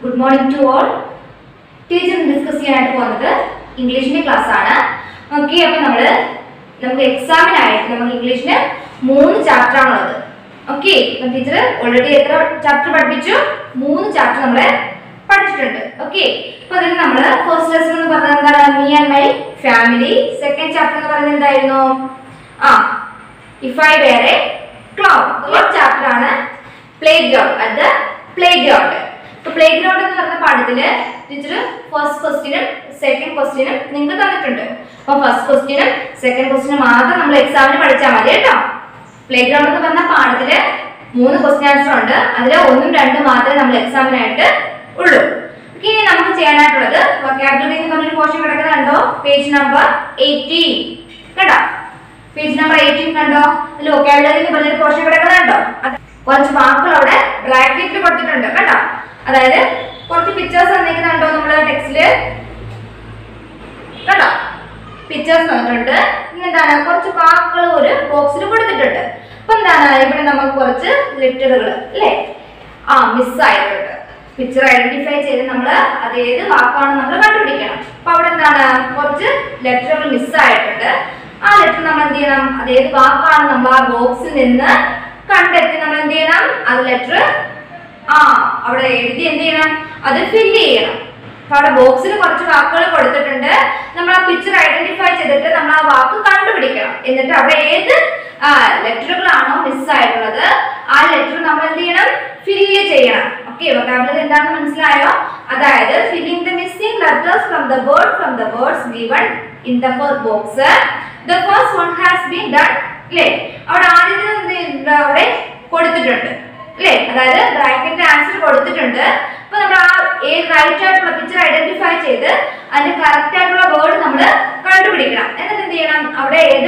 Good morning to all teacher discuss ചെയ്യാനായിട്ട് പോകുന്നത് ഇംഗ്ലീഷിന്റെ class ആണ് ഓക്കെ അപ്പൊ നമ്മള് നമുക്ക് എക്സാമിനായിട്ട് നമുക്ക് ഇംഗ്ലീഷിന് മൂന്ന് ചാപ്റ്റർ ആണുള്ളത് ഓക്കെ അപ്പൊ ടീച്ചർ ഓൾറെഡി എത്ര ചാപ്റ്റർ പഠിപ്പിച്ചു മൂന്ന് ചാപ്റ്റർ നമ്മള് പഠിച്ചിട്ടുണ്ട് ഓക്കെ അപ്പൊ അതിൽ നമ്മള് ഫസ്റ്റ് ലെസൺ എന്ന് പറഞ്ഞത് എന്താണ് me and my family second chapter എന്ന് പറയുന്നത് എന്തായിരുന്നു ആ if I were cloud third chapter ആണ് പ്ലേ ഗ്രൗണ്ട് അത് പ്ലേ ഗ്രൗണ്ട് ഇപ്പൊ പ്ലേ ഗ്രൗണ്ട് എന്ന് പറഞ്ഞ പാഠത്തില് ടീച്ചർ ഫസ്റ്റ് ക്വസ്റ്റ്യനും സെക്കൻഡ് ക്വസ്റ്റ്യനും നിങ്ങൾക്ക് തന്നിട്ടുണ്ട് അപ്പൊ ഫസ്റ്റ് ക്വസ്റ്റ്യനും സെക്കൻഡ് ക്വസ്റ്റ്യനും മാത്രം നമ്മൾ എക്സാമിന് പഠിച്ചാൽ മതി കേട്ടോ പ്ലേ ഗ്രൗണ്ട് എന്ന് പറഞ്ഞ പാഠത്തില് മൂന്ന് ക്വസ്റ്റ്യൻ ആൻസർ ഉണ്ട് അതിൽ ഒന്നും രണ്ടും മാത്രമേ നമ്മൾ എക്സാമിനായിട്ട് ഉള്ളൂ ഓക്കെ ഇനി നമുക്ക് ചെയ്യാനായിട്ടുള്ളത് വൊക്കാബുലറി എന്ന് പറഞ്ഞൊരു പോർഷൻ കിടക്കുന്നുണ്ടോ പേജ് നമ്പർ എയ്റ്റീൻ കേട്ടോ പേജ് നമ്പർ എയ്റ്റീൻ കണ്ടോ അതിൽ വൊക്കാബുലറി എന്ന് പറഞ്ഞൊരു പോർഷൻ കിടക്കുന്നുണ്ടോ അത് കുറച്ച് വാക്കുകൾ അവിടെ ബ്രാക്കറ്റിൽ കൊടുത്തിട്ടുണ്ട് കേട്ടോ അതായത് കുറച്ച് പിക്ചേഴ്സ് തന്നിരിക്കുന്നുണ്ടോ നമ്മള് ടെക്സ്റ്റില് കേട്ടോ പിക്ചേഴ്സ് തന്നിട്ടുണ്ട് പിന്നെ എന്താണ് കുറച്ച് വാക്കുകൾ ഒരു ബോക്സിൽ കൊടുത്തിട്ടുണ്ട് അപ്പൊ എന്താണ് ഇവിടെ നമുക്ക് കുറച്ച് ലെറ്ററുകൾ അല്ലേ ആ മിസ് ആയിട്ടുണ്ട് പിക്ചർ ഐഡന്റിഫൈ ചെയ്ത് നമ്മൾ അത് ഏത് വാക്കാണ് നമ്മൾ കണ്ടുപിടിക്കണം അപ്പൊ അവിടെ എന്താണ് കുറച്ച് ലെറ്ററുകൾ മിസ് ആയിട്ടുണ്ട് ആ ലെറ്റർ നമ്മൾ എന്ത് ചെയ്യണം അത് ഏത് വാക്കാണ് നമ്മൾ ആ ബോക്സിൽ നിന്ന് കണ്ടെത്തി നമ്മൾ എന്ത് ചെയ്യണം അത് ലെറ്റർ ആ അവിടെ എഴുതി എന്ത് ചെയ്യണം അത് ഫില്ല് ചെയ്യണം അപ്പൊ അവിടെ ബോക്സിൽ കുറച്ച് വാക്കുകൾ കൊടുത്തിട്ടുണ്ട് നമ്മൾ ആ പിക്ചർ ഐഡന്റിഫൈ ചെയ്തിട്ട് നമ്മൾ ആ വാക്ക് കണ്ടുപിടിക്കണം എന്നിട്ട് അവിടെ ഏത് ലെറ്ററുകളാണോ മിസ് ആയിട്ടുള്ളത് ആ ലെറ്റർ നമ്മൾ എന്ത് ചെയ്യണം ഫില്ല് ചെയ്യണം ഓക്കെ വൊക്കാബുലറി എന്താണെന്ന് മനസ്സിലായോ അതായത് filling the missing letters from the word from the words given in the first box the first one has been done അല്ലേ അവിടെ ആദ്യത്തെ എന്ത് ചെയ്തിട്ടുണ്ട്? അവിടെ കൊടുത്തിട്ടുണ്ട് അല്ലേ അതായത് ബ്രാക്കറ്റ് ആൻസർ കൊടുത്തിട്ടുണ്ട് അപ്പൊ നമ്മൾ ആ ഏത് റൈറ്റ് ആയിട്ടുള്ള പിക്ചർ ഐഡന്റിഫൈ ചെയ്ത് അതിന്റെ കറക്റ്റ് ആയിട്ടുള്ള വേർഡ് നമ്മൾ കണ്ടുപിടിക്കണം എന്നിട്ട് എന്ത് ചെയ്യണം അവിടെ ഏത്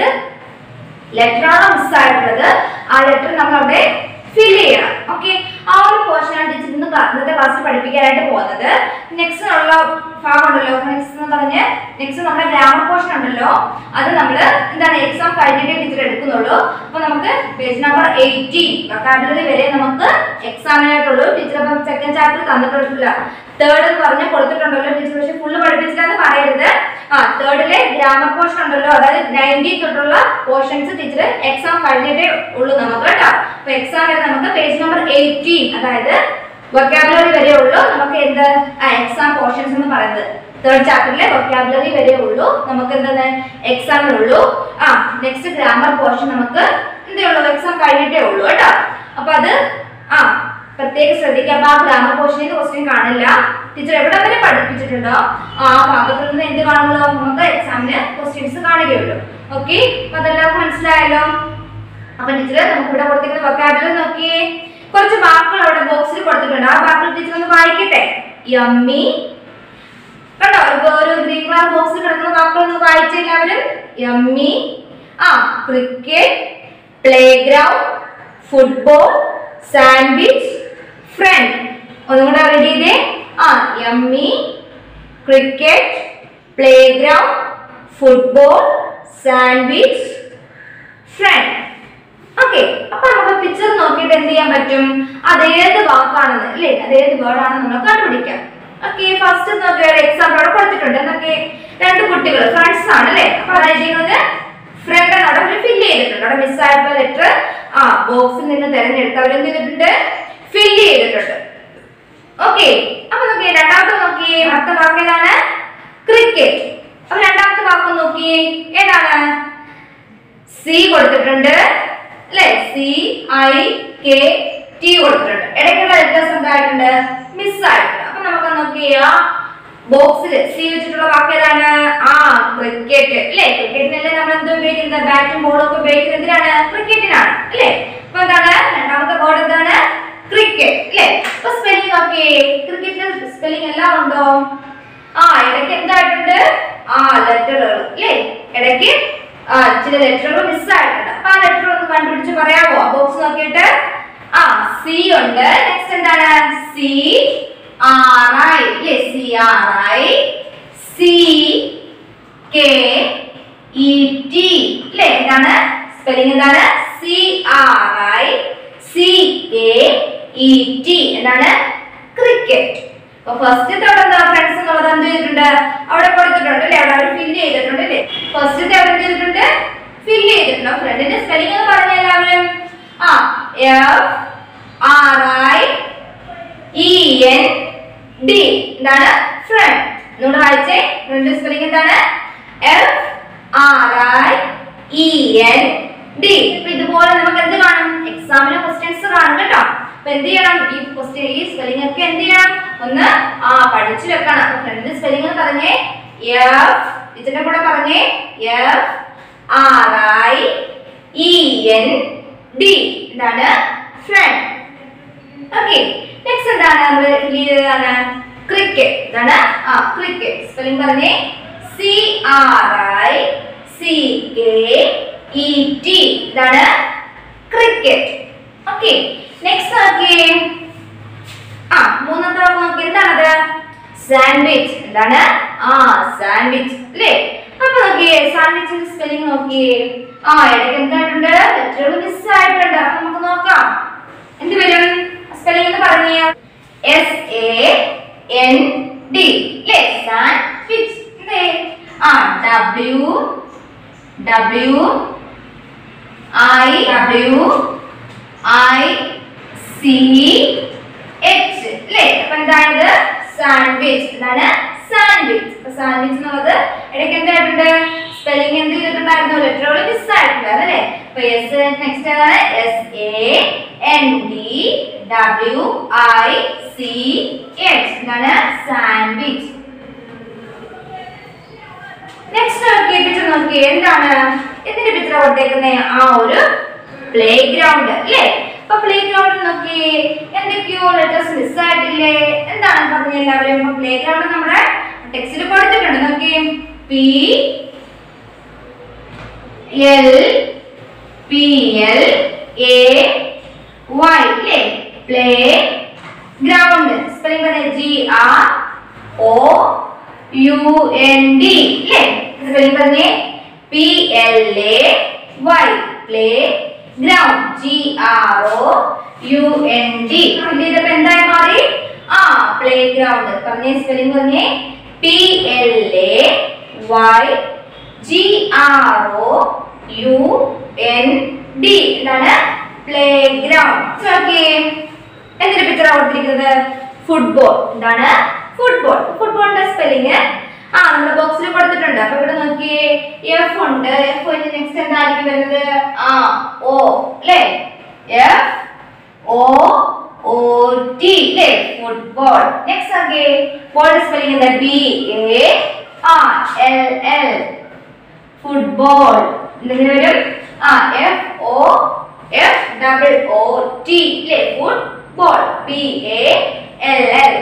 ലെറ്റർ ആണോ മിസ് ആയിട്ടുള്ളത് ആ ലെറ്റർ നമ്മൾ അവിടെ ഫിൽ ചെയ്യണം ഓക്കെ ആ ഒരു പോർഷനാണ് ടീച്ചർ ഇന്ന് ക്ലാ- ഇന്നത്തെ ക്ലാസ്സിൽ പഠിപ്പിക്കാനായിട്ട് പോകുന്നത് നെക്സ്റ്റ് ഉള്ള ഭാഗം ഉണ്ടല്ലോ നെക്സ്റ്റ് എന്ന് പറഞ്ഞ് നെക്സ്റ്റ് നമ്മുടെ ഗ്രാമർ പോർഷൻ ഉണ്ടല്ലോ അത് നമ്മൾ എന്താണ് എക്സാം കഴിഞ്ഞിട്ടേ ടീച്ചർ എടുക്കുന്നുള്ളൂ അപ്പൊ നമുക്ക് പേജ് നമ്പർ എയ്റ്റീൻ വൊക്കാബുലറി വരെ നമുക്ക് എക്സാമിനായിട്ടുള്ളൂ ടീച്ചർ അപ്പം സെക്കൻഡ് ചാപ്റ്റർ തന്നിട്ടില്ല തേർഡ് എന്ന് പറഞ്ഞ് കൊടുത്തിട്ടുണ്ടല്ലോ ടീച്ചർ പക്ഷെ ഫുള്ള് പഠിപ്പിച്ചില്ലെന്ന് പറയരുത് ആ തേർഡിലെ ഗ്രാമർ പോർഷൻ ഉണ്ടല്ലോ അതായത് നയൻറ്റീൻ തൊട്ടുള്ള പോർഷൻസ് ടീച്ചർ എക്സാം കഴിഞ്ഞിട്ടേ ഉള്ളൂ നമുക്ക് കേട്ടോ അപ്പൊ എക്സാം വരെ നമുക്ക് പേജ് നമ്പർ എയ്റ്റീൻ അതായത് വൊക്കാബുലറി വരെ ഉള്ളൂ നമുക്ക് എന്ത് എക്സാം പോർഷൻസ് എന്ന് പറയുന്നത് തേർഡ് ചാപ്റ്ററിലെ വൊക്കാബുലറി വരെ ഉള്ളൂ നമുക്ക് എന്താണ് എക്സാമിനുള്ളൂ ആ നെക്സ്റ്റ് ഗ്രാമർ പോർഷൻ നമുക്ക് എന്തേ ഉള്ളൂ എക്സാം കഴിഞ്ഞിട്ടേ ഉള്ളൂ കേട്ടോ അപ്പൊ അത് ആ പ്രത്യേകം ശ്രദ്ധിക്കുക അപ്പൊ ആ ഗ്രാമർ പോർഷനിൽ ക്വസ്റ്റ്യൻ കാണില്ല ടീച്ചർ എവിടെ വരെ പഠിപ്പിച്ചിട്ടുണ്ടോ ആ ഭാഗത്ത് നിന്ന് എന്ത് കാണുള്ളൂ നമുക്ക് എക്സാമിന് ക്വസ്റ്റ്യൻസ് കാണുകയുള്ളൂ ഓക്കെ അപ്പൊ അതെല്ലാവർക്കും മനസ്സിലായല്ലോ അപ്പൊ ടീച്ചർ നമുക്ക് ഇവിടെ കൊടുത്തിരിക്കുന്ന വൊക്കാബുലറി നോക്കിയേ കുറച്ച് വാക്കുകൾ അവിടെ ബോക്സിൽ കൊടുത്തിട്ടുണ്ട് ആ വാക്കുകൾ ടീച്ചർ ഒന്ന് വായിക്കട്ടെ യമ്മി കണ്ടോ ഇപ്പൊ ഒരു ഗ്രീൻ കളർ ബോക്സിൽ കിടക്കുന്ന വാക്കുകൾ ഒന്ന് വായിച്ച എല്ലാവരും യമ്മി ആ cricket playground football sandwich friend ഒന്നും കൂടെ റെഡി ചെയ്തേ ആ yummy cricket playground football sandwich friend okay അപ്പൊ നമുക്ക് പിക്ചർ നോക്കിയിട്ട് എന്ത് ചെയ്യാൻ പറ്റും അത് ഏത് വാക്കാണെന്ന് അല്ലേ അത് ഏത് വേർഡ് ആണെന്ന് നമ്മൾ കണ്ടുപിടിക്കാം ഓക്കെ ഫസ്റ്റ് നോക്കിയ എക്സാമ്പിൾ അവിടെ കൊടുത്തിട്ടുണ്ട് എന്നൊക്കെ രണ്ട് കുട്ടികൾ ഫ്രണ്ട്സ് ആണ് അല്ലേ അപ്പൊ അതായത് ചെയ്യുന്നത് ഫ്രണ്ട് അവിടെ അവർ ഫില്ല് ചെയ്തിട്ടുണ്ട് അവിടെ മിസ് ആയിട്ടുള്ള ലെറ്റർ ആ ബോക്സിൽ നിന്ന് തിരഞ്ഞെടുത്ത് അവർ എന്ത് ചെയ്തിട്ടുണ്ട് ഫില്ല് ചെയ്തിട്ടുണ്ട് ഓക്കെ അപ്പൊ നോക്കിയേ രണ്ടാമത്തെ നോക്കിയേ അടുത്ത വാക്ക് ഏതാണ് ക്രിക്കറ്റ് അപ്പൊ രണ്ടാമത്തെ വാക്ക് നോക്കിയേ ഏതാണ് സി കൊടുത്തിട്ടുണ്ട് അല്ലെ സി ഐ കെ ടി കൊടുത്തിട്ടുണ്ട് ഇടയ്ക്കുള്ള ലെറ്റേഴ്സ് എന്തായിട്ടുണ്ട് മിസ് ആയിട്ടുണ്ട് അപ്പൊ നമുക്ക് നോക്കിയ ബോക്സിൽ സി വെച്ചിട്ടുള്ള വാക്ക് ഏതാണ് ആ ക്രിക്കറ്റ് അല്ലെ ക്രിക്കറ്റിനല്ലേ നമ്മൾ എന്ത് ഉപയോഗിക്കുന്നത് ബാറ്റും ബോളും ഒക്കെ ഉപയോഗിക്കുന്നത് എന്തിനാണ് ക്രിക്കറ്റിനാണ് അല്ലെ അപ്പൊ എന്താണ് രണ്ടാമത്തെ വേർഡ് എന്താണ് ക്രിക്കറ്റ് അല്ലെ അപ്പൊ സ്പെല്ലിംഗ് നോക്കിയേ ക്രിക്കറ്റിന്റെ സ്പെല്ലിംഗ് എല്ലാം ഉണ്ടോ ആ ഇടയ്ക്ക് എന്തായിട്ടുണ്ട് ആ ലെറ്ററുകൾ അല്ലേ ഇടയ്ക്ക് ആ ചില ലെറ്ററുകൾ മിസ് ആയിട്ടുണ്ട് അപ്പൊ ആ ലെറ്റർ ഒന്ന് കണ്ടുപിടിച്ച് പറയാമോ ബോക്സ് നോക്കിയിട്ട് ആ സി ഉണ്ട് നെക്സ്റ്റ് എന്താണ് സി ആർ ഐ അല്ലേ C R I C K E T അല്ലേ എന്താണ് സ്പെല്ലിംഗ് എന്താണ് C R I C K E T എന്താണ് ക്രിക്കറ്റ് അപ്പൊ ഫസ്റ്റ് അവിടെ എന്താ ഫ്രണ്ട്സ് എന്നുള്ളത് എന്ത് ചെയ്തിട്ടുണ്ട് അവിടെ കൊടുത്തിട്ടുണ്ട് അല്ലേ അവിടെ അവർ ഫില്ല് ചെയ്തിട്ടുണ്ട് അല്ലേ ഫസ്റ്റ് അവിടെ എന്ത് ചെയ്തിട്ടുണ്ട് ഫില്ല് ചെയ്തിട്ടുണ്ട് ഫ്രണ്ടിന്റെ സ്പെല്ലിംഗ് എന്ന് പറഞ്ഞ എല്ലാവരും ആ F R I E N D എന്താണ് ഫ്രണ്ട് നമ്മുടെ വായിച്ചേ ഫ്രണ്ട് സ്പെല്ലിംഗ് എന്താണ് F R I E N D അപ്പൊ ഇതുപോലെ നമുക്ക് എന്ത് കാണും എക്സാമിന് ക്വസ്റ്റ്യൻസ് കാണും കേട്ടോ അപ്പൊ എന്ത് ചെയ്യണം ഈ ക്വസ്റ്റ്യൻ ഈ സ്പെല്ലിംഗ് ഒക്കെ എന്ത് ചെയ്യണം ഒന്ന് ആ പഠിച്ചു വെക്കണം അപ്പൊ ഫ്രണ്ട് സ്പെല്ലിംഗ് പറഞ്ഞേ എഫ് ഇതിന്റെ കൂടെ പറഞ്ഞേ F R I E N D എന്താണ് ഫ്രണ്ട് ഓക്കെ നെക്സ്റ്റ് എന്താണ് നമ്മൾ ചെയ്തതാണ് ക്രിക്കറ്റ് എന്താണ് ആ ക്രിക്കറ്റ് സ്പെല്ലിംഗ് പറഞ്ഞേ C R I C K E T ഇതാണ് ക്രിക്കറ്റ് ഓക്കെ നെക്സ്റ്റ് നോക്കിയേ ആ മൂന്നാമത്തെ വാക്ക് നോക്കി എന്താണത് സാൻഡ്വിച്ച് എന്താണ് ആ സാൻഡ്വിച്ച് അല്ലേ അപ്പൊ നോക്കിയേ സാൻഡ്വിച്ചിന്റെ സ്പെല്ലിംഗ് നോക്കിയേ ആ ഇടയ്ക്ക് എന്തായിട്ടുണ്ട് ലെറ്ററുകൾ മിസ് ആയിട്ടുണ്ട് അപ്പൊ നമുക്ക് നോക്കാം എന്ത് വരും സ്പെല്ലിംഗ് എന്ന് പറഞ്ഞേ എസ് എ എൻ ഡി അല്ലേ സാൻഡ്വിച്ച് അല്ലേ ആ W W I W I C H അല്ലേ അപ്പൊ എന്താണിത് സാൻഡ്വിച്ച് എന്താണ് സാൻഡ്വിച്ച് അപ്പൊ സാൻഡ്വിച്ച് എന്നുള്ളത് ഇടയ്ക്ക് എന്തായിട്ടുണ്ട് സ്പെല്ലിംഗ് എന്ത് ചെയ്തിട്ടുണ്ടായിരുന്നു ലെറ്ററുകൾ മിസ് ആയിട്ടുണ്ടായിരുന്നു അല്ലേ അപ്പൊ എസ് നെക്സ്റ്റ് ഏതാണ് S A N D W I C H എന്താണ് സാൻഡ്വിച്ച് നെക്സ്റ്റ് നോക്കിയേ പിക്ചർ നോക്കിയേ എന്താണ് എന്തിന്റെ പിക്ചർ കൊടുത്തേക്കുന്നത് ആ ഒരു പ്ലേ ഗ്രൗണ്ട് അല്ലേ അപ്പൊ പ്ലേ ഗ്രൗണ്ട് നോക്കിയേ എന്തൊക്കെയോ ലെറ്റേഴ്സ് മിസ് ആയിട്ടില്ലേ എന്താണ് പറഞ്ഞ എല്ലാവരും അപ്പൊ പ്ലേ ഗ്രൗണ്ട് നമ്മുടെ ടെക്സ്റ്റിൽ കൊടുത്തിട്ടുണ്ട് നോക്കിയേ P L P L A Y അല്ലേ പ്ലേ ഗ്രൗണ്ട് സ്പെല്ലിംഗ് പറഞ്ഞ G R O U N D അല്ലേ സ്പെല്ലിംഗ് പറഞ്ഞേ P L A Y playground G R O U N D ഇതിപ്പോ എന്തായി മാറി ആ പ്ലേ ഗ്രൗണ്ട് പറഞ്ഞേ സ്പെല്ലിംഗ് പറഞ്ഞേ P L A Y G R O U N D എന്താണ് playground നോക്കിയേ എന്തിന്റെ പിക്ചർ കൊടുത്തിരിക്കുന്നത് ഫുട്ബോൾ എന്താണ് ഫുട്ബോൾ ഫുട്ബോളിന്റെ സ്പെല്ലിങ് ആ നമ്മുടെ ബോക്സിൽ കൊടുത്തിട്ടുണ്ട് അപ്പൊ ഇവിടെ നോക്കിയേ എഫ് ഉണ്ട് എഫ് നെക്സ്റ്റ് എന്തായിരിക്കും വരുന്നത് ആ ഓ അല്ലേ എഫ് ഓ ഒ ടി അല്ലേ ഫുട്ബോൾ നെക്സ്റ്റ് നോക്കിയേ ബോളിന്റെ സ്പെല്ലിംഗ് എന്താ B A R L L football എന്തെങ്കിലും വരും ആ F O F double O T അല്ലേ football P A L L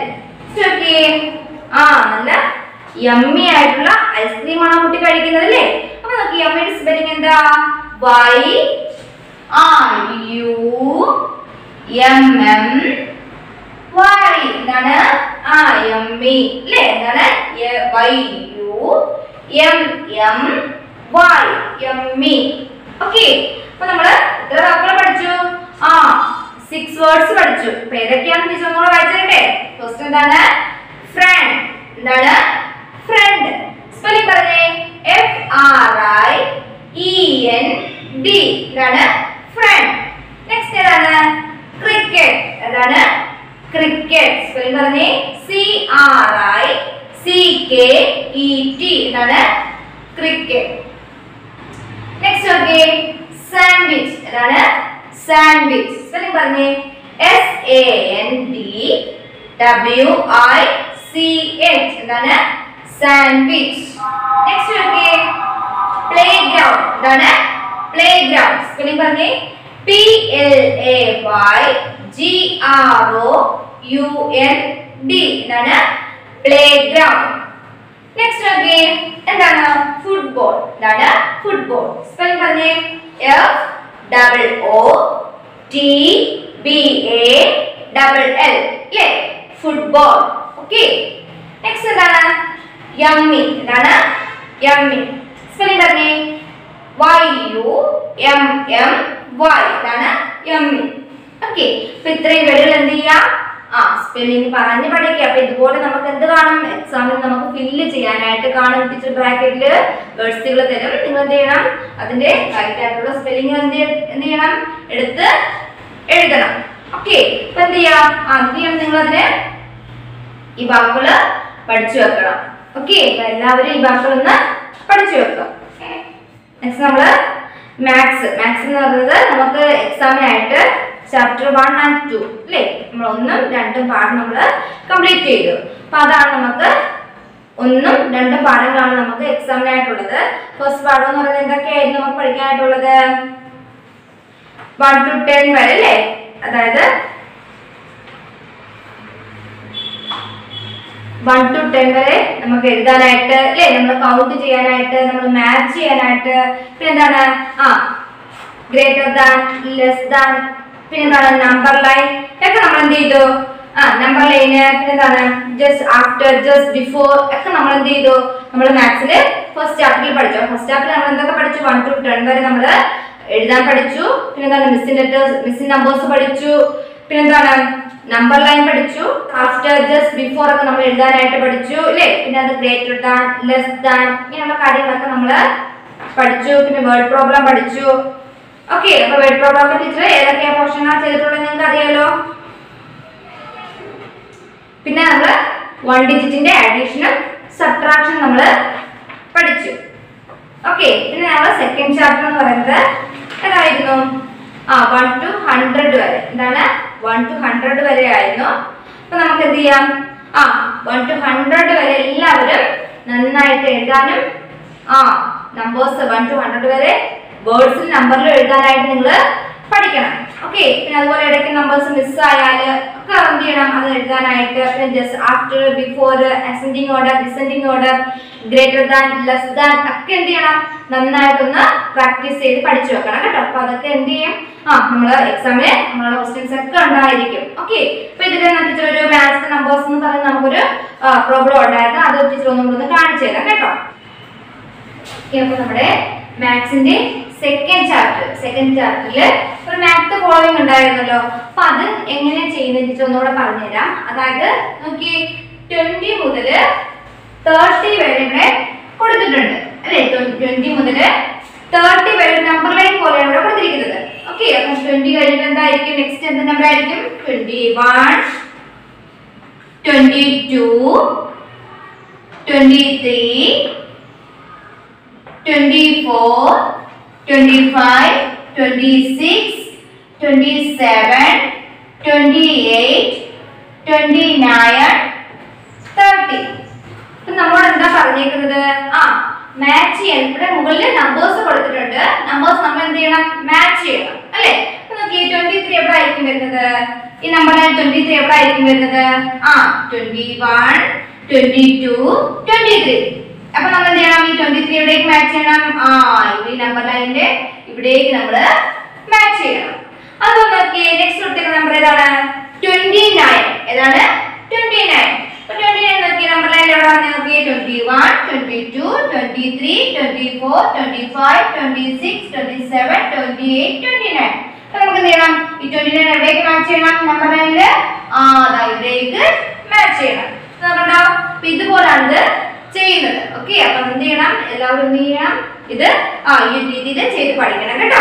ആ നല്ല യമ്മി ആയിട്ടുള്ള ഐസ്ക്രീം ആണ് കുട്ടി കഴിക്കുന്നത് അല്ലേ അപ്പൊ നോക്കി യമ്മിയുടെ സ്പെല്ലിംഗ് എന്താ Y R U M M Y എന്താണ് ആ യമ്മി അല്ലേ എന്താണ് Y U M M Y yummy okay അപ്പൊ നമ്മള് എത്ര വാക്കുകൾ പഠിച്ചു ആ സിക്സ് വേർഡ്സ് പഠിച്ചു അപ്പൊ ഏതൊക്കെയാണ് ടീച്ചർ നമ്മൾ വായിച്ചിട്ടെ ഫസ്റ്റ് എന്താണ് ഫ്രണ്ട് എന്താണ് ഫ്രണ്ട് സ്പെല്ലിംഗ് പറഞ്ഞേ F R I E N D എന്താണ് ഫ്രണ്ട് നെക്സ്റ്റ് ഏതാണ് ക്രിക്കറ്റ് എന്താണ് ക്രിക്കറ്റ് സ്പെല്ലിംഗ് പറഞ്ഞേ C R I C K E T എന്താണ് ക്രിക്കറ്റ് നെക്സ്റ്റ് ഓക്കെ സാൻഡ്വിച്ച് എന്താണ് സാൻഡ്വിച്ച് സ്പെല്ലിംഗ് പറഞ്ഞേ S A N D W I C H എന്താണ് sandwich next okay playground എന്താണ് playground spelling പറഞ്ഞേ P L A Y G R O U N D എന്താണ് playground next okay എന്താണ് football എന്താണ് football spelling പറഞ്ഞേ F double O T B A double L അല്ലേ football okay next എന്താണ് yummy എന്താണ് yummy spelling പറഞ്ഞേ Y U M M Y ഇതാണ് yummy okay അപ്പൊ ഇത്രയും വേർഡുകൾ എന്ത് ചെയ്യാം ആ ആ സ്പെല്ലിംഗ് പറഞ്ഞ് പഠിക്കുക അപ്പൊ ഇതുപോലെ നമുക്ക് എന്ത് കാണും എക്സാമിൽ നമുക്ക് ഫില്ല് ചെയ്യാനായിട്ട് കാണും ടീച്ചർ ബ്രാക്കറ്റില് വേർഡ്സുകൾ തരും നിങ്ങൾ എന്ത് ചെയ്യണം അതിന്റെ കറക്റ്റ് ആയിട്ടുള്ള സ്പെല്ലിംഗ് എന്ത് ചെയ്യ- എന്ത് ചെയ്യണം എടുത്ത് എഴുതണം ഓക്കെ അപ്പൊ എന്ത് ചെയ്യാം ആ എന്ത് ചെയ്യണം നിങ്ങൾ അതിന് ഈ വാക്കുകള് പഠിച്ചു വെക്കണം ഓക്കെ എല്ലാവരും ഈ വാക്കുകളൊന്ന് പഠിച്ചു വെക്കുക നെക്സ്റ്റ് നമ്മള് മാത്സ് മാത്സ് എന്ന് പറയുന്നത് നമുക്ക് എക്സാമിനായിട്ട് ചാപ്റ്റർ വൺ ആൻഡ് ടു അല്ലേ നമ്മൾ ഒന്നും രണ്ടും പാഠം നമ്മൾ കംപ്ലീറ്റ് ചെയ്തു അപ്പൊ അതാണ് നമുക്ക് ഒന്നും രണ്ടും പാഠങ്ങളാണ് നമുക്ക് എക്സാമിനായിട്ടുള്ളത് ഫസ്റ്റ് പാഠം എന്ന് പറയുന്നത് എന്തൊക്കെയായിരുന്നു നമുക്ക് പഠിക്കാനായിട്ടുള്ളത് വൺ ടു ടെൻ വരെ അല്ലേ അതായത് വൺ ടു ടെൻ വരെ നമുക്ക് എഴുതാനായിട്ട് അല്ലേ നമ്മൾ കൗണ്ട് ചെയ്യാനായിട്ട് നമ്മൾ മാച്ച് ചെയ്യാനായിട്ട് പിന്നെ എന്താണ് ആ ഗ്രേറ്റർ ദാൻ ലെസ് ദാൻ പിന്നെ എന്താണ് നമ്പർ ലൈൻ ഒക്കെ നമ്മൾ എന്ത് ചെയ്തു ആ നമ്പർ ലൈന് പിന്നെ എന്താണ് ജസ്റ്റ് ആഫ്റ്റർ ജസ്റ്റ് ബിഫോർ ഒക്കെ നമ്മൾ എന്ത് ചെയ്തു നമ്മൾ മാത്സിൽ ഫസ്റ്റ് ചാപ്റ്ററിൽ പഠിച്ചു ഫസ്റ്റ് ചാപ്റ്ററിൽ നമ്മൾ എന്തൊക്കെ പഠിച്ചു വൺ ടു ടെൻ വരെ നമ്മൾ എഴുതാൻ പഠിച്ചു പിന്നെ എന്താണ് മിസ്സിൻ ലെറ്റേഴ്സ് മിസ്സിൻ നമ്പേഴ്സ് പഠിച്ചു പിന്നെ എന്താണ് നമ്പർ ലൈൻ പഠിച്ചു ആഫ്റ്റർ ജസ്റ്റ് ബിഫോർ ഒക്കെ നമ്മൾ എഴുതാനായിട്ട് പഠിച്ചു അല്ലേ പിന്നെ അത് ഗ്രേറ്റർ ദാൻ ലെസ് ദാൻ ഇങ്ങനെയുള്ള കാര്യങ്ങളൊക്കെ നമ്മൾ പഠിച്ചു പിന്നെ വേർഡ് പ്രോബ്ലം പഠിച്ചു ഓക്കെ അപ്പൊ വേർഡ് പ്രോബ്ലം ടീച്ചർ ഏതൊക്കെയാ പോർഷനാണ് ചെയ്തിട്ടുള്ളത് നിങ്ങൾക്ക് അറിയാലോ പിന്നെ നമ്മൾ വൺ ഡിജിറ്റിന്റെ അഡീഷനും സബ്ട്രാക്ഷൻ നമ്മൾ പഠിച്ചു ഓക്കെ പിന്നെ നമ്മൾ സെക്കൻഡ് ചാപ്റ്റർ എന്ന് പറയുന്നത് ഏതായിരുന്നു ആ വൺ ടു ഹൺഡ്രഡ് വരെ എന്താണ് വൺ ടു ഹൺഡ്രഡ് വരെ ആയിരുന്നു അപ്പൊ നമുക്ക് എന്ത് ചെയ്യാം ആ വൺ ടു ഹൺഡ്രഡ് വരെ എല്ലാവരും നന്നായിട്ട് എഴുതാനും ആ നമ്പേഴ്സ് വൺ ടു ഹൺഡ്രഡ് വരെ വേർഡ്സിൽ നമ്പറിൽ എഴുതാനായിട്ട് നിങ്ങൾ പഠിക്കണം ഓക്കെ പിന്നെ അതുപോലെ ഇടയ്ക്ക് നമ്പേഴ്സ് മിസ് ആയാൽ ഒക്കെ എന്ത് ചെയ്യണം അത് എഴുതാനായിട്ട് പിന്നെ just after before ascending order descending order greater than less than ഒക്കെ എന്ത് ചെയ്യണം നന്നായിട്ടൊന്ന് പ്രാക്ടീസ് ചെയ്ത് പഠിച്ചു വെക്കണം കേട്ടോ അപ്പൊ അതൊക്കെ എന്ത് ചെയ്യും ആ നമ്മള് എക്സാമിന് നമ്മളെ ക്വസ്റ്റ്യൻസ് ഒക്കെ ഉണ്ടായിരിക്കും ഓക്കെ അപ്പൊ ഇതിൽ ടീച്ചർ ഒരു മാത്സ് നമ്പേഴ്സ് എന്ന് പറയുന്ന നമുക്കൊരു പ്രോബ്ലം ഉണ്ടായിരുന്നു അത് ടീച്ചർ ഒന്നും കൂടെ ഒന്ന് കാണിച്ചു തരാം കേട്ടോ Okay, അപ്പൊ നമ്മുടെ മാത്സിന്റെ സെക്കൻഡ് ചാപ്റ്റർ സെക്കൻഡ് ചാപ്റ്ററിൽ ഒരു മാത്ത് ഫോളോയിങ് ഉണ്ടായിരുന്നല്ലോ അപ്പൊ അത് എങ്ങനെ ചെയ്യുന്നത് ടീച്ചർ ഒന്നുകൂടെ പറഞ്ഞുതരാം അതായത് നോക്കി ട്വന്റി മുതൽ തേർട്ടി വരെ ഇവിടെ കൊടുത്തിട്ടുണ്ട് അല്ലെ ട്വന്റി മുതൽ തേർട്ടി വരെ നമ്പർ ലൈൻ പോലെയാണ് ഇവിടെ കൊടുത്തിരിക്കുന്നത് ഓക്കെ അപ്പൊ ട്വന്റി കഴിഞ്ഞിട്ട് എന്തായിരിക്കും നെക്സ്റ്റ് എന്ത് നമ്പർ ആയിരിക്കും twenty one twenty two twenty three 24, 25, 26, 27, 28, 29, 30. ഇപ്പൊ നമ്മളോട് എന്താ പറഞ്ഞേക്കുന്നത് ആ മാച്ച് ചെയ്യാൻ ഇവിടെ മുകളിൽ നമ്പേഴ്സ് കൊടുത്തിട്ടുണ്ട് നമ്പേഴ്സ് നമ്മൾ എന്ത് ചെയ്യണം മാച്ച് ചെയ്യണം അല്ലേ അപ്പൊ നോക്കി ട്വന്റി ത്രീ എവിടെ ആയിരിക്കും വരുന്നത് ഈ നമ്പറിൽ ട്വന്റി ത്രീ എവിടെ ആയിരിക്കും വരുന്നത് ആ twenty one twenty two twenty three അപ്പൊ നമ്മൾ എന്ത് ചെയ്യണം ഈ ട്വന്റി ത്രീ എവിടേക്ക് മാച്ച് ചെയ്യണം ആ ഇവിടെ ഈ നമ്പർ ലൈനിന്റെ ഇവിടേക്ക് നമ്മൾ മാച്ച് ചെയ്യണം അതുപോലെ നോക്കിയേ നെക്സ്റ്റ് കൊടുത്തേക്കുന്ന നമ്പർ ഏതാണ് ട്വന്റി നയൻ ഏതാണ് ട്വന്റി നയൻ ട്വന്റി നയൻ നോക്കിയ നമ്പർ ലൈൻ എവിടെ വന്ന് നോക്കിയേ twenty one twenty two twenty three twenty four twenty five twenty six twenty seven twenty eight twenty nine അപ്പൊ നമുക്ക് എന്ത് ചെയ്യണം ഈ ട്വന്റി നയൻ എവിടേക്ക് മാച്ച് ചെയ്യണം നമ്പർ ലൈനില് ആ ദാ ഇവിടേക്ക് മാച്ച് ചെയ്യണം നോക്കണ്ടോ അപ്പൊ ഇതുപോലാണ് ഇത് ചെയ്യുന്നത് ഓക്കെ അപ്പൊ എന്ത് ചെയ്യണം എല്ലാവരും എന്ത് ചെയ്യണം ഇത് ആ ഈ ഒരു രീതിയിൽ ചെയ്ത് പഠിക്കണം കേട്ടോ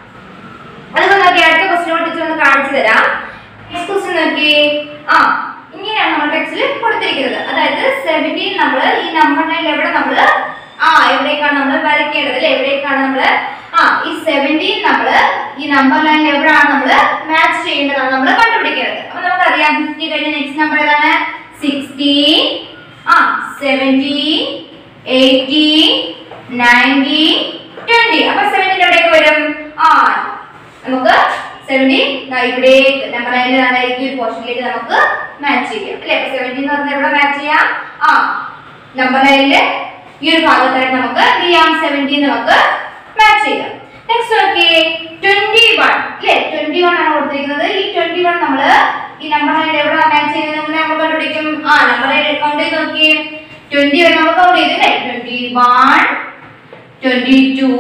അതുപോലെ നോക്കി അടുത്ത ക്വസ്റ്റ്യൻ ടീച്ചർ ഒന്ന് കാണിച്ചു തരാം നെക്സ്റ്റ് ക്വസ്റ്റ്യൻ നോക്കി ആ ഇങ്ങനെയാണ് നമ്മുടെ ടെക്സ്റ്റിൽ കൊടുത്തിരിക്കുന്നത് അതായത് സെവൻറ്റീൻ നമ്മൾ ഈ നമ്പറിനെ എവിടെ നമ്മൾ ആ എവിടേക്കാണ് നമ്മൾ വരയ്ക്കേണ്ടത് അല്ലെ എവിടേക്കാണ് നമ്മൾ ആ ഈ സെവൻറ്റീൻ നമ്മൾ ഈ നമ്പർ ലൈനിൽ എവിടെയാണ് നമ്മൾ മാച്ച് ചെയ്യേണ്ടതാണ് നമ്മൾ കണ്ടുപിടിക്കേണ്ടത് അപ്പൊ നമുക്കറിയാം ഫിഫ്റ്റി കഴിഞ്ഞ നെക്സ്റ്റ് നമ്പർ ഏതാണ് സിക്സ്റ്റീൻ ആ സെവൻറ്റീൻ എയ്റ്റീൻ നയൻറ്റീൻ ട്വന്റി അപ്പൊ സെവൻറ്റീൻ എവിടേക്ക് വരും ആ നമുക്ക് സെവൻറ്റീൻ ഇവിടെ നമ്പർ ലൈനിലാണ് ഈ ഒരു പോർഷനിലേക്ക് നമുക്ക് മാച്ച് ചെയ്യാം അല്ലെ അപ്പൊ സെവൻറ്റീൻ എന്ന് പറഞ്ഞാൽ എവിടെ മാച്ച് ചെയ്യാം ആ നമ്പർ ലൈനില് ഈ ഒരു ഭാഗത്തായിട്ട് നമുക്ക് എന്ത് ചെയ്യാം സെവൻറ്റീൻ നമുക്ക് മാച്ച് ചെയ്യാം നെക്സ്റ്റ് നോക്കിയേ ട്വന്റി വൺ അല്ലെ ട്വന്റി വൺ ആണ് കൊടുത്തിരിക്കുന്നത് ഈ ട്വന്റി വൺ നമ്മള് ഈ നമ്പർ ലൈനിൽ എവിടെ മാച്ച് ചെയ്യുന്നത് നമ്മൾ കണ്ടുപിടിക്കും ആ നമ്പർ ലൈൻ കൗണ്ട് ചെയ്ത് നോക്കിയേ ട്വന്റി വൺ നമ്മൾ കൗണ്ട് ചെയ്തു അല്ലേ twenty one twenty two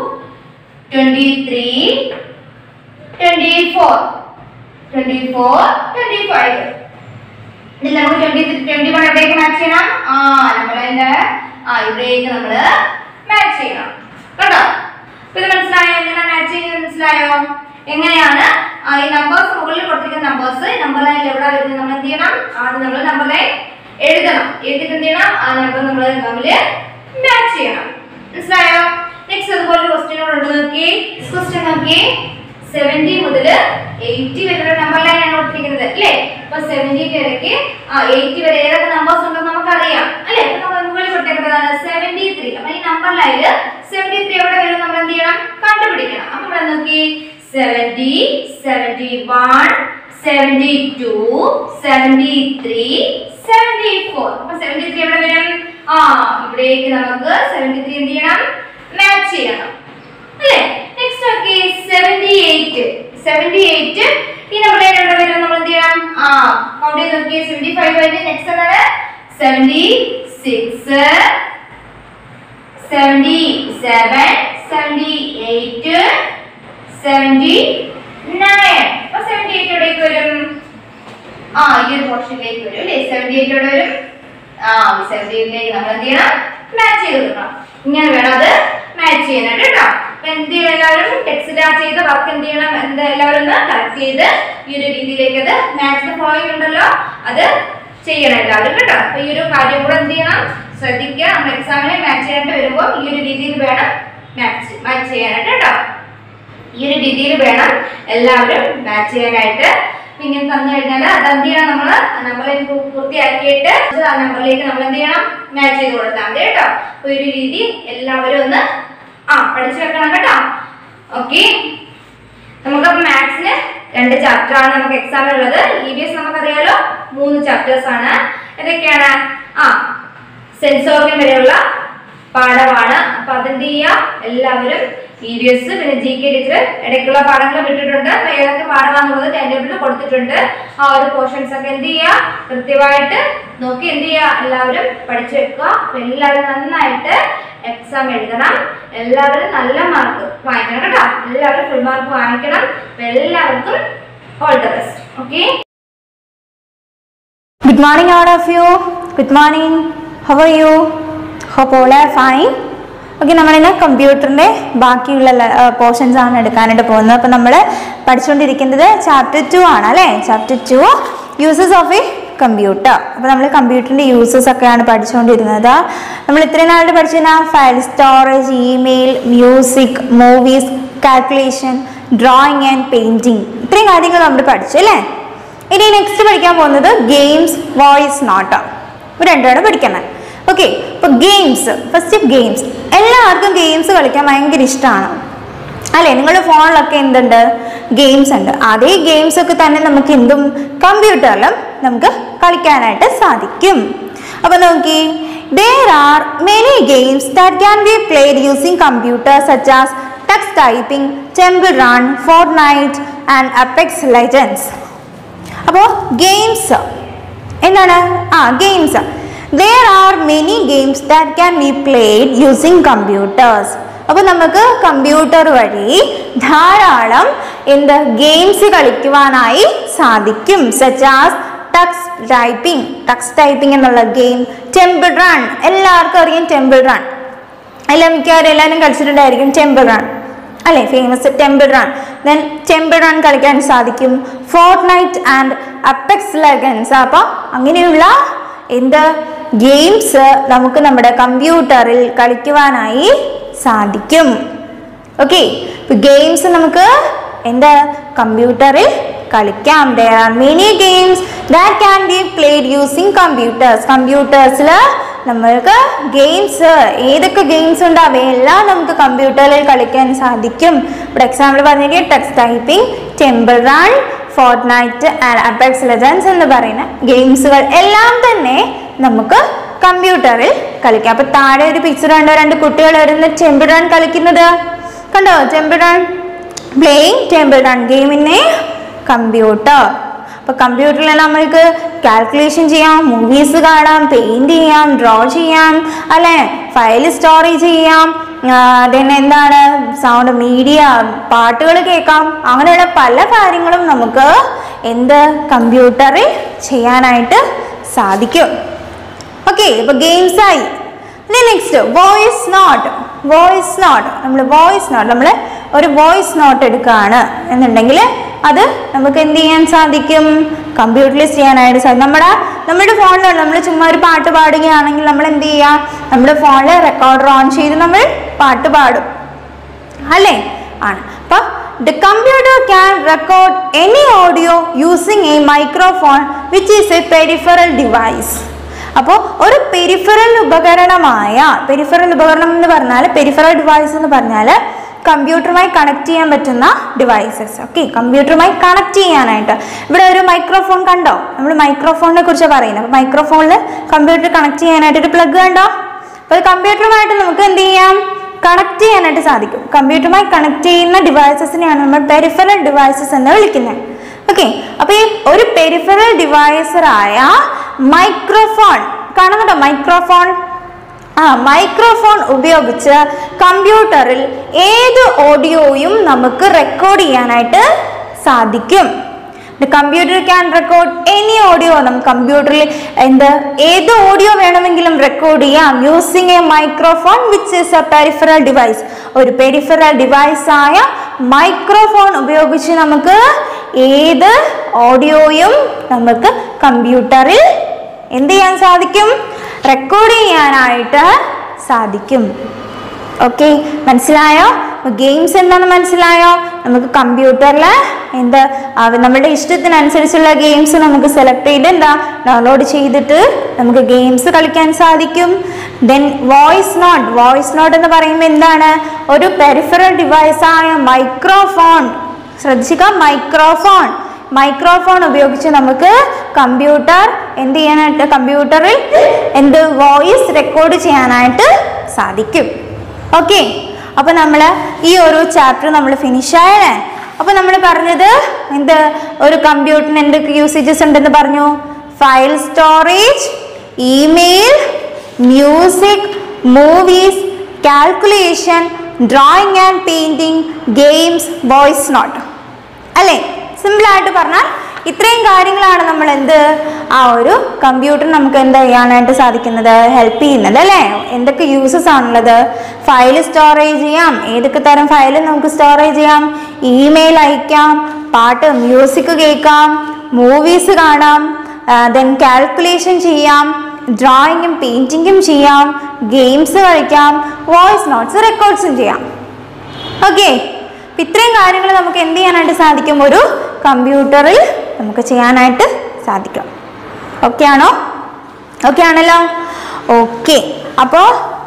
twenty three twenty four twenty four twenty five twenty twenty one എവിടേക്ക് മാച്ച് ചെയ്യണം ആ നമ്പർ ലൈനിന്റെ ആ ഇവിടേക്ക് നമ്മള് മാച്ച് ചെയ്യണം കേട്ടോ അപ്പൊ ഇത് മനസ്സിലായോ എങ്ങനെ മാച്ച് ചെയ്യുന്നത് മനസ്സിലായോ എങ്ങനെയാണ് ആ, ഈ നമ്പേഴ്സ് മുകളിൽ കൊടുത്തിരിക്കുന്ന നമ്പേഴ്സ് നമ്പർ ലൈനിൽ എവിടെ വരുന്നത് നമ്മൾ എന്ത് ചെയ്യണം ആദ്യം നമ്മൾ നമ്പർ ലൈൻ എഴുതണം എഴുതിട്ട് എന്ത് ചെയ്യണം ആ നമ്പർ നമ്മൾ തമ്മിൽ മാച്ച് ചെയ്യണം മനസ്സിലായോ നെക്സ്റ്റ് അതുപോലെ ക്വസ്റ്റ്യൻ കൂടെ ഉണ്ട് നോക്കി ക്വസ്റ്റ്യൻ നോക്കി സെവന്റി മുതൽ എയ്റ്റി വരെയുള്ള നമ്പർ ലൈനാണ് കൊടുത്തിരിക്കുന്നത് അല്ലേ അപ്പൊ സെവന്റിക്ക് ഇടയ്ക്ക് ആ എയ്റ്റി വരെ ഏതൊക്കെ നമ്പേഴ്സ് ഉണ്ടെന്ന് നമുക്കറിയാം അല്ലേ അപ്പൊ നമ്മൾ മുകളിൽ കൊടുത്തേക്കുന്നതാണ് സെവന്റി ത്രീ അപ്പൊ ഈ നമ്പർ ലൈനിൽ സെവന്റി ത്രീ എവിടെ വരും നമ്മൾ എന്ത് ചെയ്യണം കണ്ടുപിടിക്കണം അപ്പൊ ഇവിടെ നോക്കി seventy seventy one seventy two seventy three seventy four അപ്പൊ സെവന്റി ത്രീ എവിടെ വരും ആ ഇവിടേക്ക് നമുക്ക് സെവന്റി ത്രീ എന്ത് ചെയ്യണം മാച്ച് ചെയ്യണം അല്ലേ നെക്സ്റ്റ് നോക്കി സെവന്റി എയ്റ്റ് സെവന്റി എയ്റ്റ് ഈ നമ്പർ എവിടെ വരും നമ്മൾ എന്ത് ചെയ്യണം ആ കൗണ്ട് ചെയ്ത് നോക്കി സെവന്റി ഫൈവ് കഴിഞ്ഞ് നെക്സ്റ്റ് എന്താണ് seventy six seventy seven seventy eight seventy nine അപ്പൊ സെവന്റി എയ്റ്റ് എവിടേക്ക് വരും ആ ഈ ഒരു പോർഷനിലേക്ക് വരും അല്ലേ സെവന്റി എയ്റ്റ് എവിടെ വരും ആ സെവന്റി എയ്റ്റിലേക്ക് നമ്മൾ എന്ത് ചെയ്യണം മാച്ച് ചെയ്ത് കൊടുക്കണം ഇങ്ങനെ വേണം അത് മാച്ച് ചെയ്യാനായിട്ട് കേട്ടോ അപ്പൊ എന്ത് ചെയ്യണം എല്ലാവരും ടെക്സ്റ്റ് ആ ചെയ്ത വർക്ക് എന്ത് ചെയ്യണം എന്താ എല്ലാവരും ഒന്ന് കറക്റ്റ് ചെയ്ത് ഈ ഒരു രീതിയിലേക്ക് അത് മാച്ച് ഫോളോയിങ് ഉണ്ടല്ലോ അത് ചെയ്യണം എല്ലാവരും കേട്ടോ അപ്പൊ ഈ ഒരു കാര്യം കൂടെ എന്ത് ചെയ്യണം ശ്രദ്ധിക്കുക നമ്മൾ എക്സാമിന് മാച്ച് ചെയ്യാനായിട്ട് വരുമ്പോൾ ഈ ഒരു രീതിയിൽ വേണം മാച്ച് മാച്ച് ചെയ്യാനായിട്ട് കേട്ടോ ഈ ഒരു രീതിയിൽ വേണം എല്ലാവരും മാച്ച് ചെയ്യാനായിട്ട് പിന്നെ തന്നു കഴിഞ്ഞാൽ അത് എന്ത് ചെയ്യണം നമ്മൾ നമ്മളെ പൂർത്തിയാക്കിയിട്ട് ആ നമ്പറിലേക്ക് നമ്മൾ എന്ത് ചെയ്യണം മാച്ച് ചെയ്ത് കൊടുത്താൽ മതി കേട്ടോ അപ്പൊ ഈ ഒരു രീതി എല്ലാവരും ഒന്ന് ആ പഠിച്ചു വെക്കണം കേട്ടോ ഓക്കെ നമുക്കപ്പോൾ മാത്സിന് രണ്ട് ചാപ്റ്റർ ആണ് നമുക്ക് എക്സാമിൽ ഉള്ളത് ഇ ബി എസ് നമുക്കറിയാലോ മൂന്ന് ചാപ്റ്റേഴ്സ് ആണ് ഏതൊക്കെയാണ് ആ സെൻസ് ഓർഗൻ വരെയുള്ള പാഠമാണ് അപ്പൊ അതെന്ത് ചെയ്യുക എല്ലാവരും ഇ വി എസ് പിന്നെ ജി കെ ടീച്ചർ ഇടയ്ക്കുള്ള പാഠങ്ങൾ വിട്ടിട്ടുണ്ട് അപ്പൊ ഏതൊക്കെ പാഠമാണെന്നുള്ളത് ടൈം ടേബിളിൽ കൊടുത്തിട്ടുണ്ട് ആ ഒരു പോർഷൻസ് ഒക്കെ എന്ത് ചെയ്യുക കൃത്യമായിട്ട് നോക്കി എന്ത് ചെയ്യുക എല്ലാവരും പഠിച്ചു വെക്കുക അപ്പൊ എല്ലാവരും നന്നായിട്ട് എക്സാം എഴുതണം എല്ലാവരും നല്ല മാർക്ക് വാങ്ങിക്കണം കേട്ടോ എല്ലാവരും ഫുൾ മാർക്ക് വാങ്ങിക്കണം അപ്പൊ എല്ലാവർക്കും all the best okay Good morning, all of you. Good morning. How are you? Hope all are fine. Okay നമ്മളിന്ന് കമ്പ്യൂട്ടറിൻ്റെ ബാക്കിയുള്ള പോർഷൻസ് ആണ് എടുക്കാനായിട്ട് പോകുന്നത് അപ്പോൾ നമ്മൾ പഠിച്ചുകൊണ്ടിരിക്കുന്നത് ചാപ്റ്റർ ടു ആണ് അല്ലേ chapter two uses of a computer അപ്പോൾ നമ്മൾ കമ്പ്യൂട്ടറിൻ്റെ യൂസസ് ഒക്കെയാണ് പഠിച്ചുകൊണ്ടിരുന്നത് നമ്മൾ ഇത്രയും നാളായിട്ട് പഠിച്ചിരുന്ന file storage email music movies calculation drawing and painting ഇത്രയും കാര്യങ്ങൾ നമ്മൾ പഠിച്ചു അല്ലേ ഇനി നെക്സ്റ്റ് പഠിക്കാൻ പോകുന്നത് ഗെയിംസ് വോയിസ് നോട്ട് ഇവ രണ്ടുമാണ് പഠിക്കുന്നത് ഓക്കെ അപ്പോൾ ഗെയിംസ് ഫസ്റ്റ് ഗെയിംസ് എല്ലാവർക്കും ഗെയിംസ് കളിക്കാൻ ഭയങ്കര ഇഷ്ടമാണ് അല്ലേ നിങ്ങളുടെ ഫോണിലൊക്കെ എന്തുണ്ട് ഗെയിംസ് ഉണ്ട് അതേ ഗെയിംസ് ഒക്കെ തന്നെ നമുക്ക് എന്തും കമ്പ്യൂട്ടറിലും നമുക്ക് കളിക്കാനായിട്ട് സാധിക്കും അപ്പോൾ നോക്കി there are many games that can be played using computers such as tux typing, temple run, Fortnite and Apex Legends. അപ്പോൾ ഗെയിംസ് എന്താണ് ആ games there are many games that can be played using computers അപ്പോൾ നമുക്ക് computer വഴി ധാരാളം എന്ത് games കളിക്കുവാനായി സാധിക്കും such as Tux typing Tux typing എന്നുള്ള ഗെയിം ടെമ്പിൾ റൺ എല്ലാവർക്കും അറിയാം ടെമ്പിൾ റൺ എല്ലാം മിക്കവാറും എല്ലാവരും കളിച്ചിട്ടുണ്ടായിരിക്കും ടെമ്പിൾ റൺ അല്ലേ famous Temple Run then Temple Run കളിക്കാൻ സാധിക്കും Fortnite and Apex Legends അപ്പോൾ അങ്ങനെയുള്ള എന്ത് ഗെയിംസ് നമുക്ക് നമ്മുടെ കമ്പ്യൂട്ടറിൽ കളിക്കുവാനായി സാധിക്കും ഓക്കെ ഇപ്പൊ ഗെയിംസ് നമുക്ക് എന്താ കമ്പ്യൂട്ടറിൽ കളിക്കാം there are many games that can be played using computers കമ്പ്യൂട്ടേഴ്സിൽ നമ്മൾക്ക് ഗെയിംസ് ഏതൊക്കെ ഗെയിംസ് ഉണ്ട് അവയെല്ലാം നമുക്ക് കമ്പ്യൂട്ടറിൽ കളിക്കാൻ സാധിക്കും ഇവിടെ എക്സാമ്പിൾ പറഞ്ഞിരിക്കുക text typing Temple Run Fortnite and Apex Legends എന്ന് പറയുന്ന ഗെയിംസുകൾ എല്ലാം തന്നെ നമുക്ക് കമ്പ്യൂട്ടറിൽ കളിക്കാം അപ്പൊ താഴെ ഒരു പിക്ചർ കണ്ടോ രണ്ട് കുട്ടികൾ ഇരുന്ന് ടെമ്പിൾ റൺ കളിക്കുന്നത് കണ്ടോ Temple Run playing Temple Run game in a computer അപ്പോൾ കമ്പ്യൂട്ടറിൽ നമ്മൾക്ക് കാൽക്കുലേഷൻ ചെയ്യാം മൂവീസ് കാണാം പെയിൻറ് ചെയ്യാം ഡ്രോ ചെയ്യാം അല്ലെ ഫയൽ സ്റ്റോറേജ് ചെയ്യാം ദെൻ എന്താണ് സൗണ്ട് മീഡിയ പാട്ടുകൾ കേൾക്കാം അങ്ങനെയുള്ള പല കാര്യങ്ങളും നമുക്ക് എന്ത് കമ്പ്യൂട്ടറിൽ ചെയ്യാനായിട്ട് സാധിക്കും ഓക്കെ ഇപ്പൊ ഗെയിംസ് ആയി ഇനി next voice note voice note നമ്മൾ വോയിസ് നോട്ട് നമ്മൾ ഒരു വോയിസ് നോട്ട് എടുക്കുകയാണ് എന്നുണ്ടെങ്കിൽ അത് നമുക്ക് എന്ത് ചെയ്യാൻ സാധിക്കും കമ്പ്യൂട്ടറിൽ ചെയ്യാനായിട്ട് സാധിക്കും നമ്മുടെ നമ്മുടെ ഫോണിലാണ് നമ്മൾ ചുമ്മാ ഒരു പാട്ട് പാടുകയാണെങ്കിൽ നമ്മൾ എന്ത് ചെയ്യുക നമ്മുടെ ഫോണിൽ റെക്കോർഡർ ഓൺ ചെയ്ത് നമ്മൾ പാട്ട് പാടും അല്ലേ ആണ് അപ്പൊ the computer can record any audio using a microphone which is a peripheral device അപ്പോൾ ഒരു പെരിഫറൽ ഉപകരണമായ പെരിഫറൽ ഉപകരണം എന്ന് പറഞ്ഞാൽ പെരിഫറൽ ഡിവൈസ് എന്ന് പറഞ്ഞാൽ കമ്പ്യൂട്ടറുമായി കണക്ട് ചെയ്യാൻ പറ്റുന്ന ഡിവൈസസ് ഓക്കെ കമ്പ്യൂട്ടറുമായി കണക്ട് ചെയ്യാനായിട്ട് ഇവിടെ ഒരു മൈക്രോഫോൺ കണ്ടോ നമ്മൾ മൈക്രോഫോണിനെ കുറിച്ച് പറയുന്നത് അപ്പോൾ മൈക്രോഫോണിൽ കമ്പ്യൂട്ടർ കണക്ട് ചെയ്യാനായിട്ട് ഒരു പ്ലഗ് കണ്ടോ അപ്പോൾ കമ്പ്യൂട്ടറുമായിട്ട് നമുക്ക് എന്ത് ചെയ്യാം കണക്ട് ചെയ്യാനായിട്ട് സാധിക്കും കമ്പ്യൂട്ടറുമായി കണക്ട് ചെയ്യുന്ന ഡിവൈസസിനെയാണ് നമ്മൾ പെരിഫറൽ ഡിവൈസസ് എന്ന് വിളിക്കുന്നത് ഓക്കെ അപ്പോൾ ഈ ഒരു പെരിഫറൽ ഡിവൈസറായ മൈക്രോഫോൺ കാണുന്നുണ്ടോ മൈക്രോഫോൺ ആ മൈക്രോഫോൺ ഉപയോഗിച്ച് കമ്പ്യൂട്ടറിൽ ഏത് ഓഡിയോയും നമുക്ക് റെക്കോർഡ് ചെയ്യാനായിട്ട് സാധിക്കും the computer can record any audio നമുക്ക് കമ്പ്യൂട്ടറിൽ എന്ത് ഏത് ഓഡിയോ വേണമെങ്കിലും റെക്കോർഡ് ചെയ്യാം using a microphone which is a peripheral device ഒരു പെരിഫറൽ ഡിവൈസ് ആയ മൈക്രോഫോൺ ഉപയോഗിച്ച് നമുക്ക് ഏത് ഓഡിയോയും നമുക്ക് കമ്പ്യൂട്ടറിൽ എന്ത് ചെയ്യാൻ സാധിക്കും റെക്കോർഡ് ചെയ്യാനായിട്ട് സാധിക്കും ഓക്കെ മനസ്സിലായോ ഗെയിംസ് എന്താണെന്ന് മനസ്സിലായോ നമുക്ക് കമ്പ്യൂട്ടറിൽ എന്ത് അവ- നമ്മുടെ ഇഷ്ടത്തിനനുസരിച്ചുള്ള ഗെയിംസ് നമുക്ക് സെലക്ട് ചെയ്ത് എന്താ ഡൗൺലോഡ് ചെയ്തിട്ട് നമുക്ക് ഗെയിംസ് കളിക്കാൻ സാധിക്കും then voice note voice note എന്ന് പറയുമ്പോൾ എന്താണ് ഒരു പെരിഫറൽ ഡിവൈസായ മൈക്രോഫോൺ ശ്രദ്ധിക്കുക മൈക്രോഫോൺ മൈക്രോഫോൺ ഉപയോഗിച്ച് നമുക്ക് കമ്പ്യൂട്ടർ എന്ത് ചെയ്യാനായിട്ട് കമ്പ്യൂട്ടറിൽ എന്ത് വോയിസ് റെക്കോർഡ് ചെയ്യാനായിട്ട് സാധിക്കും ഓക്കെ അപ്പൊ നമ്മൾ ഈ ഒരു ചാപ്റ്റർ നമ്മൾ ഫിനിഷ് ആയേ അപ്പൊ നമ്മൾ പറഞ്ഞത് എന്ത് ഒരു കമ്പ്യൂട്ടറിന് എന്തൊക്കെ യൂസേജസ് ഉണ്ടെന്ന് പറഞ്ഞു file storage email music movies calculation drawing and painting games voice note അല്ലേ സിമ്പിൾ ആയിട്ട് പറഞ്ഞാൽ ഇത്രയും കാര്യങ്ങളാണ് നമ്മൾ എന്ത് ആ ഒരു കമ്പ്യൂട്ടർ നമുക്ക് എന്താ ചെയ്യാനായിട്ട് സാധിക്കുന്നത് ഹെൽപ്പ് ചെയ്യുന്നത് അല്ലേ എന്തൊക്കെ യൂസസ് ആണുള്ളത് ഫയൽ സ്റ്റോറേജ് ചെയ്യാം ഏതൊക്കെ തരം ഫയൽ നമുക്ക് സ്റ്റോറേജ് ചെയ്യാം ഇമെയിൽ അയക്കാം പാട്ട് മ്യൂസിക് കേൾക്കാം മൂവീസ് കാണാം ദെൻ കാൽക്കുലേഷൻ ചെയ്യാം ഡ്രോയിങ്ങും പെയിൻറ്റിങ്ങും ചെയ്യാം ഗെയിംസ് കളിക്കാം വോയിസ് നോട്ട്സ് റെക്കോർഡ്സും ചെയ്യാം ഓക്കെ ഇത്രയും കാര്യങ്ങൾ നമുക്ക് എന്ത് ചെയ്യാനായിട്ട് സാധിക്കും ഒരു കമ്പ്യൂട്ടറിൽ നമുക്ക് ചെയ്യാനായിട്ട് സാധിക്കും ഓക്കെ ആണോ ഓക്കെ ആണല്ലോ ഓക്കെ അപ്പോൾ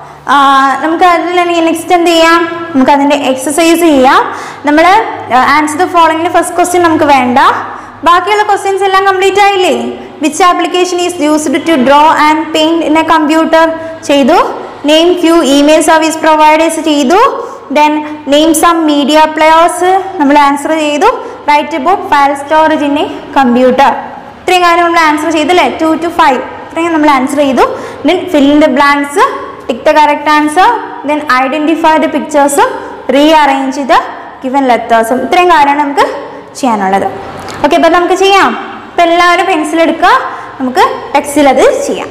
നമുക്ക് അതിൽ നെക്സ്റ്റ് എന്ത് ചെയ്യാം നമുക്ക് അതിൻ്റെ എക്സസൈസ് ചെയ്യാം നമ്മൾ ആൻസർ ദ ഫോളോയിങ്ങിന് ഫസ്റ്റ് ക്വസ്റ്റ്യൻ നമുക്ക് വേണ്ട ബാക്കിയുള്ള ക്വസ്റ്റ്യൻസ് എല്ലാം കംപ്ലീറ്റ് ആയില്ലേ which application is used to draw and paint in a computer ചെയ്തു name few email service providers ചെയ്തു then name some media players നമ്മൾ ആൻസർ ചെയ്തു write about file storage in a computer ഇത്രയും കാര്യം നമ്മൾ answer ചെയ്തല്ലേ to to five ഇത്രയും നമ്മൾ ആൻസർ ചെയ്തു then fill in the blanks tick the correct answer then identify the പിക്ചേഴ്സും റീ അറേഞ്ച് ചെയ്ത ഗിവൻ ലെറ്റേഴ്സും ഇത്രയും കാര്യമാണ് നമുക്ക് ചെയ്യാനുള്ളത് ഓക്കെ അപ്പം നമുക്ക് ചെയ്യാം ഇപ്പം എല്ലാവരും പെൻസിൽ എടുക്കുക നമുക്ക് ടെക്സ്റ്റിൽ അത് ചെയ്യാം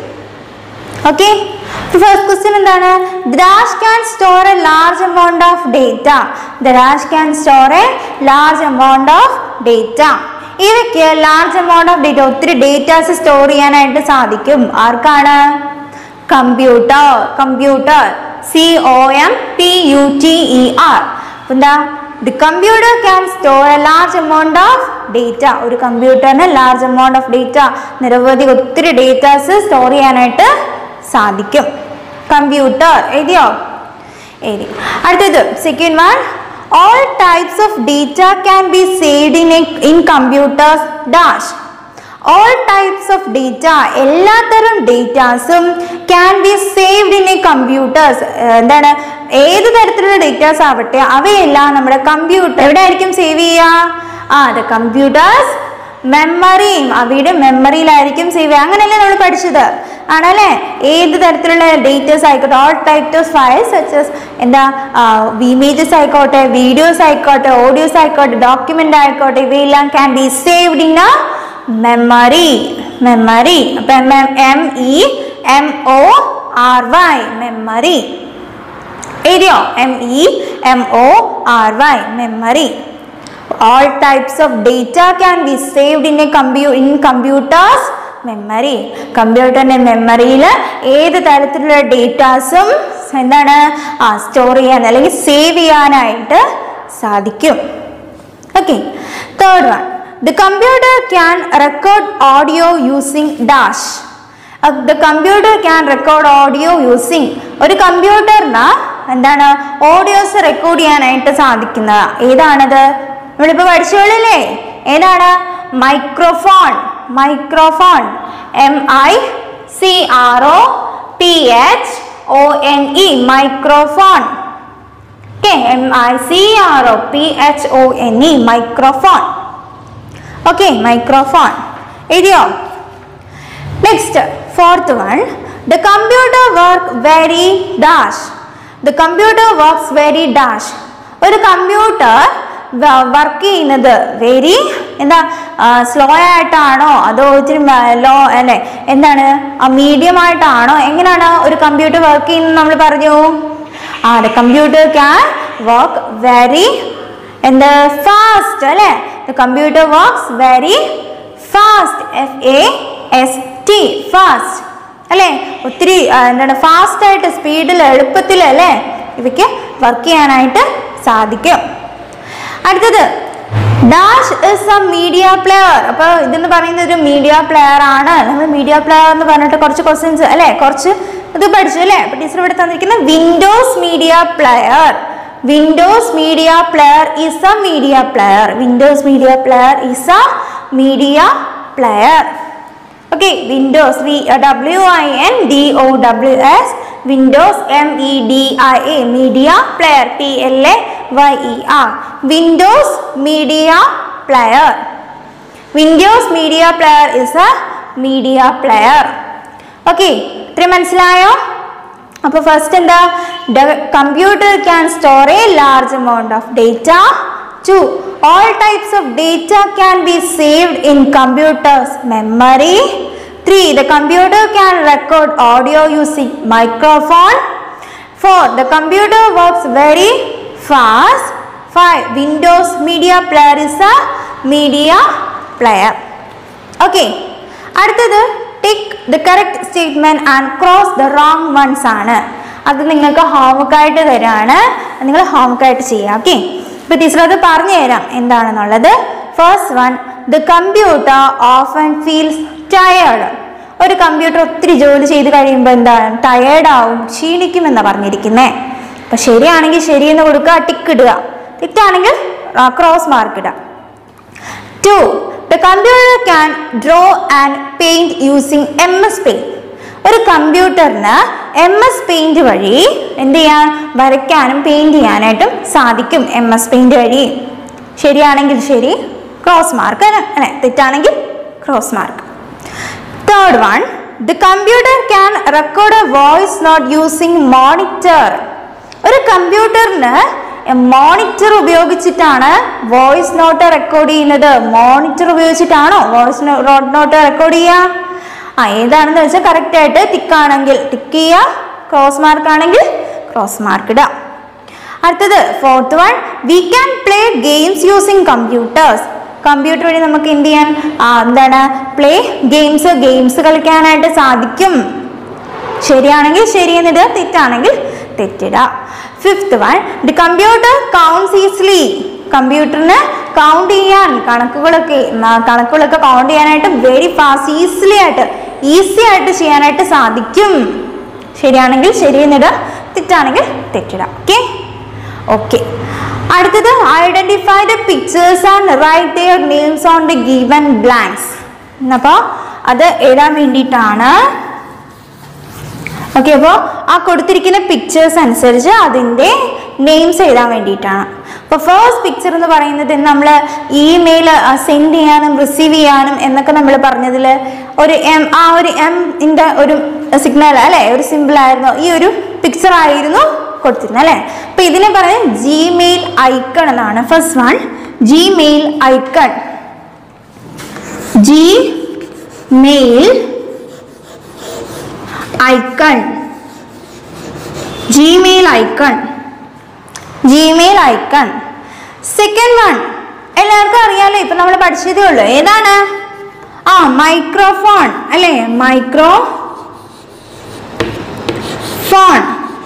ഓക്കെ ഫസ്റ്റ് ക്വസ്റ്റ്യൻ എന്താണ് dash can store a large amount of data dash can store a large amount of data ഇവയ്ക്ക് ലാർജ് എമൗണ്ട് ഓഫ് ഡേറ്റ ഒത്തിരി ഡേറ്റാസ് സ്റ്റോർ ചെയ്യാനായിട്ട് സാധിക്കും ആർക്കാണ് computer computer C O M P U T E R എന്താ the computer can store a large amount of data ഒരു കമ്പ്യൂട്ടറിന് large amount of data നിരവധി ഒത്തിരി ഡേറ്റാസ് സ്റ്റോർ ചെയ്യാനായിട്ട് സാധിക്കും കമ്പ്യൂട്ടർ എഴുതിയോ എഴുതി അടുത്തത് second one all types of data can be saved in in computers dash all types of data എല്ലാത്തരം ഡേറ്റാസും can be saved in a computers എന്താണ് ഏത് തരത്തിലുള്ള ഡേറ്റാസ് ആവട്ടെ അവയെല്ലാം നമ്മുടെ കമ്പ്യൂട്ടർ എവിടെ ആയിരിക്കും സേവ് ചെയ്യുക ആ ദ കമ്പ്യൂട്ടേഴ്സ് മെമ്മറിയും അവയുടെ മെമ്മറിയിലായിരിക്കും സേവ് ചെയ്യുക അങ്ങനെയല്ലേ നമ്മൾ പഠിച്ചത് ആണല്ലേ ഏത് തരത്തിലുള്ള ഡേറ്റാസ് ആയിക്കോട്ടെ all types of files such as എന്താ ഇമേജസ് ആയിക്കോട്ടെ വീഡിയോസ് ആയിക്കോട്ടെ ഓഡിയോസ് ആയിക്കോട്ടെ ഡോക്യുമെന്റ് ആയിക്കോട്ടെ ഇവയെല്ലാം can be saved in a memory memory അപ്പൊ M E M O R Y memory എഴുതിയോ M E M O R Y memory all types of data can be saved in a compu in computers memory കമ്പ്യൂട്ടറിന്റെ മെമ്മറിയിൽ ഏത് തരത്തിലുള്ള ഡേറ്റാസും എന്താണ് ആ store ചെയ്യാൻ അല്ലെങ്കിൽ സേവ് ചെയ്യാനായിട്ട് സാധിക്കും okay third one the computer can record audio using dash the computer can record audio using ഒരു കമ്പ്യൂട്ടറിന് എന്താണ് ഓഡിയോസ് റെക്കോർഡ് ചെയ്യാനായിട്ട് സാധിക്കുന്നത് ഏതാണത് നമ്മളിപ്പോൾ പഠിച്ചോളില്ലേ ഏതാണ് microphone microphone M I C R O P H O N E microphone okay M I C R O P H O N E microphone okay microphone എഴുതിയോ next fourth one the computer work very dash the computer works very dash ഒരു computer work ചെയ്യുന്നത് very എന്താ slow ആയിട്ടാണോ അതോ ഇത്തിരി law അല്ലെ എന്താണ് medium ആയിട്ടാണോ എങ്ങനെയാണ് ഒരു കമ്പ്യൂട്ടർ വർക്ക് ചെയ്യുന്നത് നമ്മൾ പറഞ്ഞു ആ the computer can work very എന്ത് ഫാസ്റ്റ് അല്ലേ the computer works very fast F A S T fast അല്ലേ ഒത്തിരി ആ, എന്താണ് ഫാസ്റ്റ് ആയിട്ട് സ്പീഡിൽ എളുപ്പത്തിൽ അല്ലേ ഇവയ്ക്ക് വർക്ക് ചെയ്യാനായിട്ട് സാധിക്കും അടുത്തത് dash is a media player അപ്പോൾ ഇതെന്ന് പറയുന്നത് ഒരു മീഡിയ പ്ലെയർ ആണ് നമ്മൾ മീഡിയ പ്ലെയർ എന്ന് പറഞ്ഞിട്ട് കുറച്ച് ക്വസ്റ്റ്യൻസ് അല്ലേ കുറച്ച് ഇത് പഠിച്ചു അല്ലേ അപ്പോൾ ടീച്ചർ ഇവിടെ തന്നിരിക്കുന്ന Windows Media player Windows Media Player is a media player Windows Media Player is a media player okay Windows V W I N D O W S Windows M E D I A media player P L A Y E R Windows Media player Windows Media Player is a media player okay ഇത്രയും മനസ്സിലായോ അപ്പോൾ first എന്താ computer can store a large amount of data to all types of data can be saved in computers memory three the computer can record audio using microphone four the computer works very fast five Windows Media Player is a media player okay അടുത്തത് tick the correct statement and cross the wrong ones ആണ് അത് നിങ്ങൾക്ക് homework ആയിട്ട് തരാണ് നിങ്ങൾ homework ആയിട്ട് ചെയ്യാം okay ഇപ്പൊ ടീച്ചർ അത് പറഞ്ഞു തരാം എന്താണെന്നുള്ളത് first one the computer off and feels tired ഒരു കമ്പ്യൂട്ടർ ഒത്തിരി ജോലി ചെയ്ത് കഴിയുമ്പോൾ എന്താണ് ടയേർഡ് ആവും ക്ഷീണിക്കും എന്നാണ് പറഞ്ഞിരിക്കുന്നത് അപ്പൊ ശരിയാണെങ്കിൽ ശരിയെന്ന് കൊടുക്കുക ടിക്ക് ഇടുക തെറ്റാണെങ്കിൽ ക്രോസ് മാർക്ക് ഇടുക two the computer can draw and paint using M S paint ഒരു കമ്പ്യൂട്ടറിന് എം എസ് പെയിന്റ് വഴി എന്ത് ചെയ്യാൻ വരയ്ക്കാനും പെയിന്റ് ചെയ്യാനായിട്ടും സാധിക്കും എം എസ് പെയിന്റ് വഴി ശരിയാണെങ്കിൽ ശരി ക്രോസ് മാർക്ക് അല്ലെ തെറ്റാണെങ്കിൽ cross mark third one the computer can record a voice note using monitor ഒരു കമ്പ്യൂട്ടറിന് മോണിറ്റർ ഉപയോഗിച്ചിട്ടാണ് വോയിസ് നോട്ട് റെക്കോർഡ് ചെയ്യുന്നത് മോണിറ്റർ ഉപയോഗിച്ചിട്ടാണോ വോയിസ് നോട്ട് റെക്കോർഡ് ചെയ്യുക ആ ഏതാണെന്ന് വെച്ചാൽ കറക്റ്റ് ആയിട്ട് ടിക്കാണെങ്കിൽ ടിക്ക് ചെയ്യുക ക്രോസ് മാർക്ക് ആണെങ്കിൽ ക്രോസ് മാർക്ക് ഇടുക അടുത്തത് fourth one we can play games using computers computer വഴി നമുക്ക് എന്ത് ചെയ്യാൻ ആ, എന്താണ് പ്ലേ ഗെയിംസ് ഗെയിംസ് കളിക്കാനായിട്ട് സാധിക്കും ശരിയാണെങ്കിൽ ശരിയെന്നിടുക തെറ്റാണെങ്കിൽ തെറ്റിടുക fifth one the computer counts easily കമ്പ്യൂട്ടറിന് കൗണ്ട് ചെയ്യാൻ കണക്കുകളൊക്കെ ആ, കണക്കുകളൊക്കെ കൗണ്ട് ചെയ്യാനായിട്ട് വെരി ഫാസ്റ്റ് ഈസിലി ആയിട്ട് ഈസി ആയിട്ട് ചെയ്യാനായിട്ട് സാധിക്കും ശരിയാണെങ്കിൽ ശരിയെന്നിടുക തെറ്റാണെങ്കിൽ തെറ്റിടുക ഓക്കെ ഓക്കെ അടുത്തത് identify the pictures and write their names on the given blanks അപ്പോൾ അത് എഴുതാൻ വേണ്ടിയിട്ടാണ് ഓക്കെ അപ്പോൾ ആ കൊടുത്തിരിക്കുന്ന പിക്ചേഴ്സ് അനുസരിച്ച് അതിൻ്റെ നെയിംസ് എഴുതാൻ വേണ്ടിയിട്ടാണ് അപ്പോൾ ഫസ്റ്റ് പിക്ചർ എന്ന് പറയുന്നത് നമ്മൾ ഇമെയിൽ സെൻഡ് ചെയ്യാനും റിസീവ് ചെയ്യാനും എന്നൊക്കെ നമ്മൾ പറഞ്ഞതിൽ ഒരു എം ആ ഒരു എം ഇൻ്റെ ഒരു സിഗ്നൽ അല്ലേ ഒരു സിമ്പിൾ ആയിരുന്നു ഈ ഒരു പിക്ചർ ആയിരുന്നു കൊടുത്തിരുന്നത് അല്ലേ അപ്പോൾ ഇതിനെ പറയുന്നത് ജിമെയിൽ ഐക്കൺ എന്നാണ് first one Gmail icon G mail icon Gmail icon Gmail icon second one എല്ലാവർക്കും അറിയാലോ ഇപ്പൊ നമ്മൾ പഠിച്ചതേ ഉള്ളൂ ഏതാണ് ആ മൈക്രോഫോൺ അല്ലേ microphone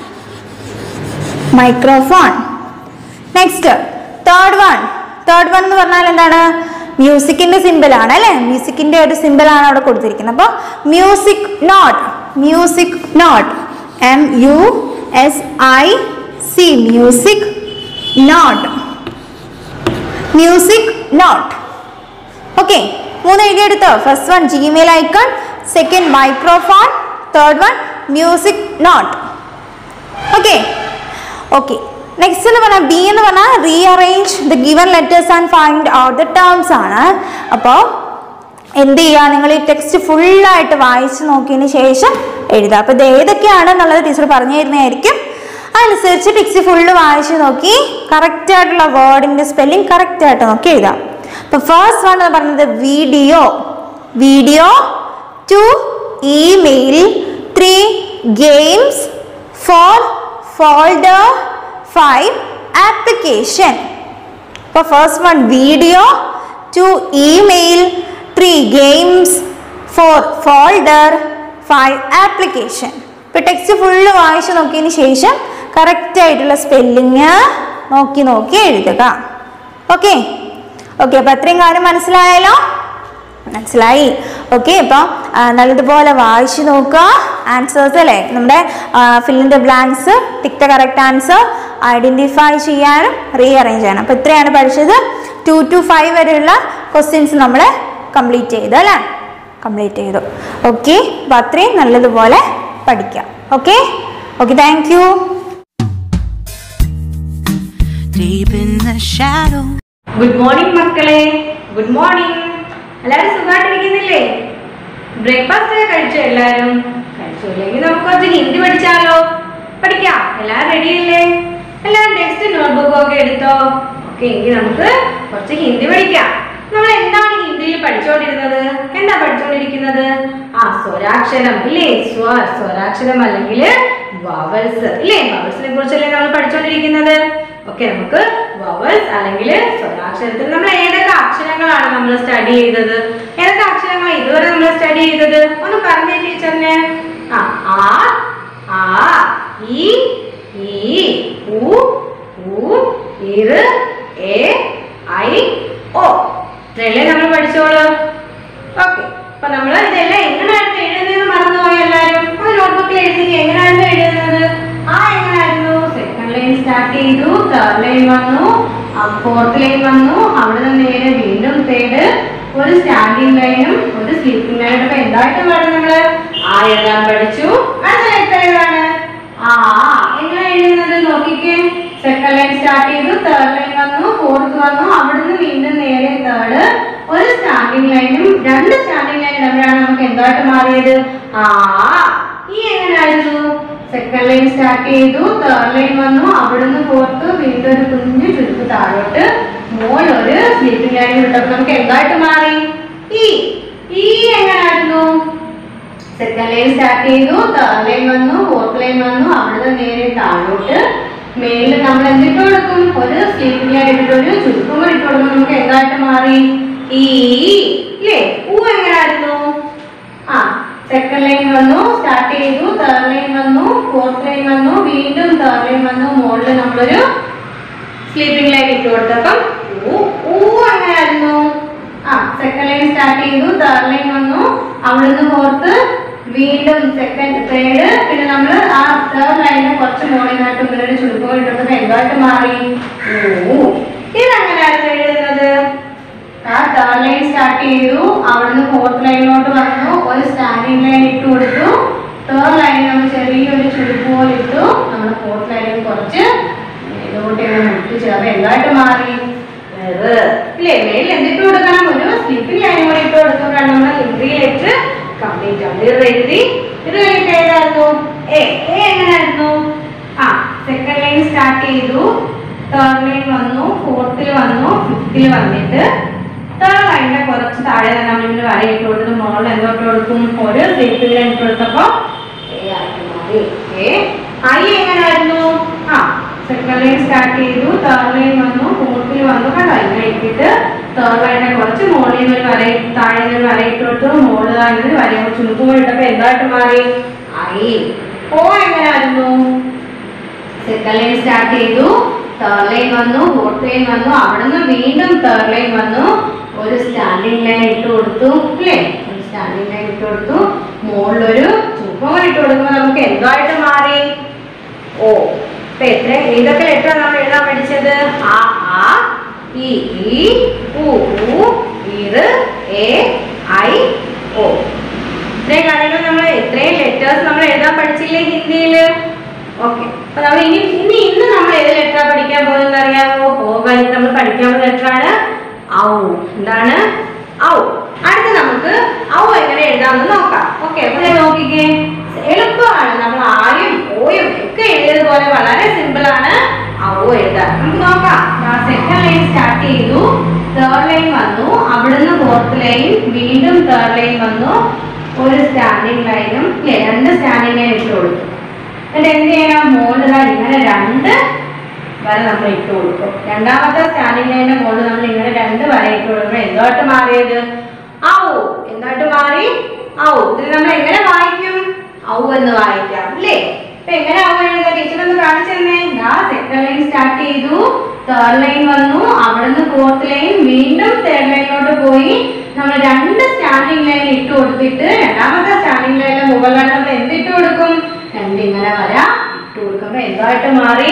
microphone next third one third one എന്ന് പറഞ്ഞാൽ എന്താണ് മ്യൂസിക്കിന്റെ സിമ്പിൾ ആണ് അല്ലെ മ്യൂസിക്കിന്റെ ഒരു സിമ്പിൾ ആണ് അവിടെ കൊടുത്തിരിക്കുന്നത് അപ്പോൾ music note music note M U S I C music note music note okay മൂന്ന് എഴുതിയെടുത്തോ first one Gmail icon second microphone third one music note okay okay next എന്ന് പറഞ്ഞാൽ ബി എന്ന് പറഞ്ഞാൽ rearrange the given letters and find out the terms ആണ് അപ്പോൾ എന്ത് ചെയ്യുക നിങ്ങൾ ഈ ടെക്സ്റ്റ് ഫുള്ളായിട്ട് വായിച്ച് നോക്കിയതിന് ശേഷം എഴുതുക അപ്പോൾ ഇത് ഏതൊക്കെയാണെന്നുള്ളത് ടീച്ചർ പറഞ്ഞു തരുന്നതായിരിക്കും അതനുസരിച്ച് ടെക്സ്റ്റ് ഫുള്ള് വായിച്ച് നോക്കി കറക്റ്റ് ആയിട്ടുള്ള വേർഡിൻ്റെ സ്പെല്ലിംഗ് കറക്റ്റ് ആയിട്ട് നോക്കി എഴുതാം അപ്പോൾ ഫസ്റ്റ് വൺ എന്ന് പറയുന്നത് video video two email three games four folder five application അപ്പോൾ first one video two email three games four folder five application ഇപ്പോൾ ടെക്സ്റ്റ് ഫുള്ള് വായിച്ച് നോക്കിയതിന് ശേഷം കറക്റ്റ് ആയിട്ടുള്ള സ്പെല്ലിങ് നോക്കി നോക്കി എഴുതുക ഓക്കെ ഓക്കെ അപ്പോൾ അത്രയും കാര്യം മനസ്സിലായല്ലോ മനസ്സിലായി ഓക്കെ അപ്പം ആ, നല്ലതുപോലെ വായിച്ചു നോക്കുക ആൻസേഴ്സ് അല്ലേ നമ്മുടെ fill in the blanks tick the correct answer identify ചെയ്യാനും റീഅറേഞ്ച് ചെയ്യാനും അപ്പോൾ ഇത്രയാണ് പഠിച്ചത് ടു ടു ഫൈവ് വരെയുള്ള ക്വസ്റ്റ്യൻസ് നമ്മൾ കംപ്ലീറ്റ് ചെയ്തു അല്ലേ കംപ്ലീറ്റ് ചെയ്തു ഓക്കെ അപ്പോൾ അത്രയും നല്ലതുപോലെ പഠിക്കാം okay okay thank U deep in the shadow. Good morning മക്കളെ ഗുഡ് മോർണിംഗ് എല്ലാവരും സുഖമായിട്ടിരിക്കുന്നില്ലേ ബ്രേക്ക്ഫാസ്റ്റ് ഒക്കെ കഴിച്ചോ എല്ലാവരും കഴിച്ചു ഇല്ലെങ്കിൽ നമുക്ക് കുറച്ച് ഹിന്ദി പഠിച്ചാലോ പഠിക്കാം എല്ലാവരും റെഡി അല്ലേ എല്ലാവരും ടെക്സ്റ്റ് നോട്ട്ബുക്കും ഒക്കെ എടുത്തോ ഓക്കെ എങ്കിൽ നമുക്ക് കുറച്ച് ഹിന്ദി പഠിക്കാം നമ്മൾ എന്താണ് ഹിന്ദിയിൽ പഠിച്ചുകൊണ്ടിരുന്നത് എന്താ പഠിച്ചുകൊണ്ടിരിക്കുന്നത് ആ സ്വരാക്ഷരം ഇല്ലേ സ്വ സ്വരാക്ഷരം അല്ലെങ്കിൽ വവൽസ് ഇല്ലേ വവൽസിനെ കുറിച്ചല്ലേ നമ്മൾ പഠിച്ചുകൊണ്ടിരിക്കുന്നത് ഓക്കെ നമുക്ക് വവൽസ് അല്ലെങ്കിൽ സ്വരാക്ഷരത്തിൽ നമ്മൾ ഏതൊക്കെ അക്ഷരങ്ങളാണ് നമ്മൾ സ്റ്റഡി ചെയ്തത് ഏതൊക്കെ അക്ഷരങ്ങളാണ് ഇതുവരെ നമ്മൾ സ്റ്റഡി ചെയ്തത് ഒന്ന് പറഞ്ഞേ ടീച്ചറിന് ആ ആ ആ ഇ ഈ ഉ ഉ ഇറ് എ ഐ ഓ ഇതല്ലേ നമ്മൾ പഠിച്ചോളൂ ഓക്കെ അപ്പൊ നമ്മൾ ഇതെല്ലാം എങ്ങനെയായിരുന്നു എഴുതുന്നത് മറന്നുപോയി എല്ലാവരും ആ നോട്ട്ബുക്കിൽ എഴുതി എങ്ങനെയായിരുന്നു എഴുതുന്നത് ആ എങ്ങനെയായിരുന്നു സെക്കൻഡ് ലൈൻ സ്റ്റാർട്ട് ചെയ്തു തേർഡ് ലൈൻ വന്നു ഫോർത്ത് ലൈൻ വന്നു അവിടെ നിന്ന് നേരെ വീണ്ടും തേർഡ് ഒരു സ്റ്റാൻഡിങ് ലൈനും ഒരു സ്ലീപ്പിംഗ് ലൈനും അപ്പൊ എന്തായിട്ട് പാടും നമ്മള് ആ എഴുതാൻ പഠിച്ചു അടുത്ത ലെറ്റർ ഏതാണ് ആ എങ്ങനെ എഴുതുന്നത് നോക്കിക്കേ സെക്കൻഡ് ലൈൻ സ്റ്റാർട്ട് ചെയ്തു തേർഡ് ലൈൻ വന്നു ഫോർത്ത് വന്നു അവിടുന്ന് വീണ്ടും നേരെ തേർഡ് ഒരു സ്റ്റാർട്ടിംഗ് ലൈനും രണ്ട് സ്റ്റാർട്ടിംഗ് ലൈനും തമ്മിലാണ് നമുക്ക് എന്തായിട്ട് മാറിയത് ആ ഈ എങ്ങനെയായിരുന്നു സെക്കൻഡ് ലൈൻ സ്റ്റാർട്ട് ചെയ്തു തേർഡ് ലൈൻ വന്നു അവിടുന്ന് ഫോർത്ത് വീണ്ടും ഒരു കുഞ്ഞു ചുരുക്ക് താഴോട്ട് മോൾ ഒരു സ്ലീപ്പിംഗ് ലൈൻ വിട്ടപ്പോൾ നമുക്ക് എന്തായിട്ട് മാറി ഈ ഈ എങ്ങനെയായിരുന്നു സെക്കൻഡ് ലൈൻ സ്റ്റാർട്ട് ചെയ്തു തേർഡ് ലൈൻ വന്നു ഫോർത്ത് ലൈൻ വന്നു അവിടുന്ന് നേരെ താഴോട്ട് മേലിൽ നമ്മൾ എന്തിട്ട് കൊടുക്കും ഒരു സ്ലീപ്പിംഗ് ലൈൻ ഇട്ടിട്ട് ഒരു ചുരുക്കം കൂടി ഇട്ട് കൊടുക്കുമ്പോൾ നമുക്ക് എന്തായിട്ട് മാറി ഈ ഇല്ലേ ഊ എങ്ങനെയായിരുന്നു ആ സെക്കൻഡ് ലൈൻ വന്നു സ്റ്റാർട്ട് ചെയ്തു തേർഡ് ലൈൻ വന്നു ഫോർത്ത് ലൈൻ വന്നു വീണ്ടും തേർഡ് ലൈൻ വന്നു മുകളിൽ നമ്മളൊരു സ്ലീപ്പിംഗ് ലൈൻ ഇട്ട് കൊടുത്തപ്പം ഊ ഊ എങ്ങനെയായിരുന്നു ആ സെക്കൻഡ് ലൈൻ സ്റ്റാർട്ട് ചെയ്തു തേർഡ് ലൈൻ വന്നു അവിടുന്ന് ഫോർത്ത് വീണ്ടും സെക്കൻഡ് തേർഡ് പിന്നെ നമ്മൾ ആ തേർഡ് ലൈനിന് കുറച്ച് മോളിനായിട്ട് ഇങ്ങനെ ഒരു ചുരുക്കം ഇട്ടപ്പോൾ എന്തായിട്ട് മാറി ഊ ഇതെങ്ങനെയായിരുന്നു എഴുതുന്നത് ആ തേർഡ് ലൈൻ സ്റ്റാർട്ട് ചെയ്തു അവിടുന്ന് ഫോർത്ത് ലൈനിലോട്ട് വന്നു ഒരു സ്റ്റാൻഡിംഗ് ലൈൻ ഇട്ട് കൊടുത്തു തേർഡ് ലൈൻ നമ്മൾ ചെറിയൊരു ചുരുക്ക് പോലെ ഇട്ടു നമ്മൾ ഫോർത്ത് ലൈനിൽ കുറച്ച് ഇതോട്ട് ഇങ്ങനെ മുട്ടിച്ചു അപ്പൊ എന്തായിട്ട് മാറി എറ്. ഇല്ലേ മേലിൽ എന്തിട്ട് കൊടുക്കണം ഒരു സ്ലിപ്പിംഗ് ലൈൻ കൂടി ഇട്ട് കൊടുക്കുമ്പോഴാണ് നമ്മൾ ഹിന്ദി ലെറ്റർ കംപ്ലീറ്റ് ആവും ഇത് എഴുതി ഇത് കഴിഞ്ഞിട്ട് ഏതായിരുന്നു എ എ എങ്ങനെയായിരുന്നു ആ സെക്കൻഡ് ലൈൻ സ്റ്റാർട്ട് ചെയ്തു തേർഡ് ലൈൻ വന്നു ഫോർത്തിൽ വന്നു ഫിഫ്തിൽ വന്നിട്ട് തേർഡ് ലൈനിന്റെ കുറച്ച് താഴെ തന്നെ നമ്മൾ ഇങ്ങനെ വര ഇട്ട് കൊടുത്തിട്ട് മുകളിൽ എന്തോട്ട് കൊടുക്കും ഒരു സ്ലീപ്പിംഗ് ലൈൻ ഇട്ട് കൊടുത്തപ്പോ എ ആയിട്ട് മാറി ഓക്കെ ഐ എങ്ങനെയായിരുന്നു ആ സെക്കൻഡ് ലൈൻ സ്റ്റാർട്ട് ചെയ്തു തേർഡ് ലൈൻ വന്നു ഫോർത്തിൽ വന്നു കണ്ടോ ഇങ്ങനെ ഇട്ടിട്ട് തേർഡ് ലൈനെ കുറച്ച് മുകളിൽ നിന്ന് ഒരു വര ഇട്ട് താഴെ നിന്ന് ഒരു വര ഇട്ട് കൊടുത്തു മുകളിൽ നിന്ന് വര കുറച്ച് മുത്തുമ്പോൾ ഇട്ടപ്പോ എന്തായിട്ട് മാറി ഐ ഓ എങ്ങനെയായിരുന്നു സെക്കൻഡ് ലൈൻ സ്റ്റാർട്ട് ചെയ്തു തേർഡ് ലൈൻ വന്നു ഫോർത്ത് ലൈൻ വന്നു അവിടുന്ന് വീണ്ടും തേർഡ് ലൈൻ വന്നു ഒരു സ്റ്റാൻഡിങ് ലൈൻ ഇട്ട് കൊടുത്തു അല്ലേ ഒരു സ്റ്റാൻഡിങ് ലൈൻ ഇട്ട് കൊടുത്തു മുകളിലൊരു ചുപ്പം ഇട്ട് കൊടുക്കുമ്പോൾ നമുക്ക് എന്തായിട്ട് മാറി ഓ ഇപ്പൊ എത്ര ഏതൊക്കെ ലെറ്റർ നമ്മൾ എഴുതാൻ പഠിച്ചത് ആ ആ ഇ ഈ ഉ ഉ ഇറ് എ ഐ ഓ ഇത്രയും കാര്യങ്ങൾ നമ്മൾ എത്രയും ലെറ്റേഴ്സ് നമ്മൾ എഴുതാൻ പഠിച്ചില്ലേ ഹിന്ദിയിൽ ഓക്കെ അപ്പൊ നമ്മൾ ഇനി ഇനി ഇന്ന് നമ്മൾ ഏത് ലെറ്റർ പഠിക്കാൻ പോകുന്നത് അറിയാമോ ഓ കഴിഞ്ഞ് നമ്മൾ പഠിക്കാൻ പോകുന്ന ലെറ്റർ ആണ് ഔ എന്താണ് ഔ അടുത്ത് നമുക്ക് ഔ എങ്ങനെ എഴുതാമെന്ന് നോക്കാം ഓക്കെ അപ്പൊ ഞാൻ നോക്കിക്കേ എളുപ്പമാണ് നമ്മൾ ആയും ഓയും ഒക്കെ എഴുതിയത് പോലെ വളരെ സിമ്പിൾ ആണ് ഔ എഴുതാൻ നമുക്ക് നോക്കാം സെക്കൻഡ് ലൈൻ സ്റ്റാർട്ട് ചെയ്തു തേർഡ് ലൈൻ വന്നു അവിടുന്ന് ഫോർത്ത് ലൈൻ വീണ്ടും തേർഡ് ലൈൻ വന്നു ഒരു സ്റ്റാൻഡിങ് ലൈനും ഇല്ലേ രണ്ട് സ്റ്റാൻഡിങ് ലൈൻ ഇട്ട് കൊടുത്തു എന്നിട്ട് എന്ത് ചെയ്യണം മുകളിൽ ഇങ്ങനെ രണ്ട് വര നമ്മൾ ഇട്ട് കൊടുക്കും രണ്ടാമത്തെ സ്റ്റാൻഡിങ് ലൈനിന്റെ മുകളിൽ നമ്മൾ ഇങ്ങനെ രണ്ട് വര ഇട്ട് കൊടുക്കുമ്പോൾ എന്തായിട്ട് മാറിയത് ഔ എന്തായിട്ട് മാറി ഔ ഇതിൽ നമ്മൾ എങ്ങനെ വായിക്കും ഔ എന്ന് വായിക്കാം അല്ലേ ഇപ്പൊ എങ്ങനെ ഔ എഴുതാം ടീച്ചർ ഒന്ന് കാണിച്ചു തന്നെ ഞാൻ സെക്കൻഡ് ലൈൻ സ്റ്റാർട്ട് ചെയ്തു തേർഡ് ലൈൻ വന്നു അവിടുന്ന് ഫോർത്ത് ലൈൻ വീണ്ടും തേർഡ് ലൈനിലോട്ട് പോയി നമ്മൾ രണ്ട് സ്റ്റാൻഡിങ് ലൈൻ ഇട്ട് കൊടുത്തിട്ട് രണ്ടാമത്തെ സ്റ്റാൻഡിങ് ലൈനിന്റെ മുകളിലായിട്ട് നമ്മൾ എന്ത് ഇട്ട് കൊടുക്കും രണ്ട് ഇങ്ങനെ വര ഇട്ട് കൊടുക്കുമ്പോ എന്തായിട്ട് മാറി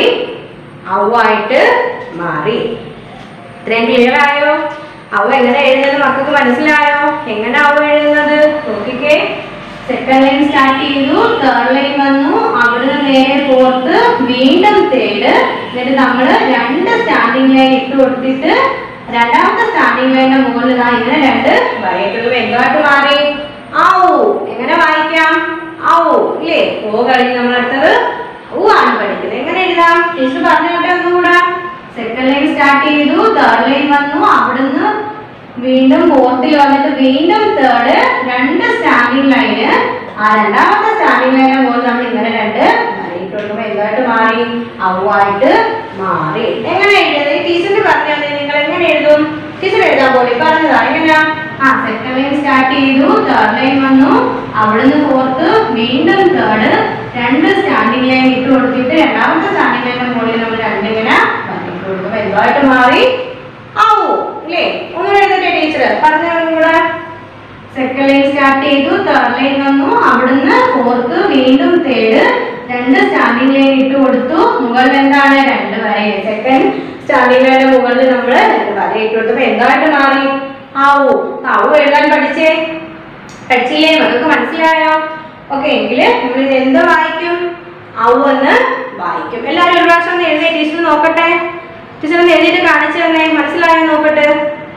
ഔവായിട്ട് മാറി ഇത്രയും ക്ലിയർ ആയോ ഔ എങ്ങനെ എഴുതുന്നത് മക്കൾക്ക് മനസ്സിലായോ എങ്ങനെ ഔ എഴുതുന്നത് നോക്കിക്കേ സെക്കൻഡ് ലൈൻ സ്റ്റാർട്ട് ചെയ്തു തേർഡ് ലൈൻ വന്നു അവിടുന്ന് നേരെ ഫോർത്ത് വീണ്ടും തേർഡ് എന്നിട്ട് നമ്മൾ രണ്ട് സ്റ്റാൻഡിങ് ലൈൻ ഇട്ട് കൊടുത്തിട്ട് രണ്ടാമത്തെ സ്റ്റാൻഡിങ് ലൈനിന്റെ മുകളിൽ ദാ ഇങ്ങനെ രണ്ട് വരയിട്ടുള്ളത് എന്തായിട്ട് മാറി ഔ എങ്ങനെ വായിക്കാം ഔ ഇല്ലേ ഓ കഴിഞ്ഞ് നമ്മൾ അടുത്തത് ഊ ആണ് പഠിക്കുന്നത് എങ്ങനെ എഴുതാം ടീച്ചർ പറഞ്ഞോട്ടെ ഒന്നുകൂടെ സെക്കൻഡ് ലൈൻ സ്റ്റാർട്ട് ചെയ്തു തേർഡ് ലൈൻ വന്നു അവിടുന്ന് വീണ്ടും ഫോർത്തിൽ വന്നിട്ട് വീണ്ടും തേർഡ് രണ്ട് സ്റ്റാൻഡിങ് ലൈന് ആ രണ്ടാമത്തെ സ്റ്റാൻഡിങ് ലൈനെ പോലെ നമ്മൾ ഇങ്ങനെ രണ്ട് വരയിട്ട് കൊടുക്കുമ്പോൾ എന്തായിട്ട് മാറി ഔവായിട്ട് മാറി എങ്ങനെ എഴുതിയത് ടീച്ചറിന് പറഞ്ഞാൽ നിങ്ങൾ എങ്ങനെ എഴുതും ടീച്ചർ എഴുതാൻ പോലെ പറഞ്ഞതാ എങ്ങനെയാ ആ സെക്കൻഡ് ലൈൻ സ്റ്റാർട്ട് ചെയ്തു തേർഡ് ലൈൻ വന്നു അവിടുന്ന് ഫോർത്ത് വീണ്ടും തേർഡ് രണ്ട് സ്റ്റാൻഡിങ് ലൈൻ ഇട്ട് കൊടുത്തിട്ട് രണ്ടാമത്തെ സ്റ്റാൻഡിങ് ലൈനിന്റെ മുകളിൽ നമ്മൾ രണ്ടിങ്ങനെ വരയിട്ട് കൊടുക്കുമ്പോൾ എന്തായിട്ട് മാറി ആവൂ അല്ലേ ഒന്നും എഴുതട്ടെ ടീച്ചർ പറഞ്ഞ കൂടെ സെക്കൻഡ് ലൈൻ സ്റ്റാർട്ട് ചെയ്തു തേർഡ് ലൈൻ വന്നു അവിടുന്ന് ഫോർത്ത് വീണ്ടും തേർഡ് രണ്ട് സ്റ്റാൻഡിങ് ലൈൻ ഇട്ട് കൊടുത്തു മുകളിൽ എന്താണ് രണ്ട് വര സെക്കൻഡ് സ്റ്റാൻഡിങ് ലൈനിന്റെ മുകളിൽ നമ്മൾ രണ്ട് വര ഇട്ട് കൊടുത്തപ്പോ എന്തായിട്ട് മാറി ആവൂ ആവൂ എഴുതാൻ പഠിച്ചേ പഠിച്ചില്ലേ മക്കൾക്ക് മനസ്സിലായോ ഓക്കെ എങ്കിൽ നമ്മൾ ഇത് എന്ത് വായിക്കും ഔ എന്ന് വായിക്കും എല്ലാവരും ഒരു പ്രാവശ്യം ഒന്ന് എഴുതി ടീച്ചർ നോക്കട്ടെ ടീച്ചർ ഒന്ന് എഴുതിയിട്ട് കാണിച്ചു തന്നെ മനസ്സിലായോ നോക്കട്ടെ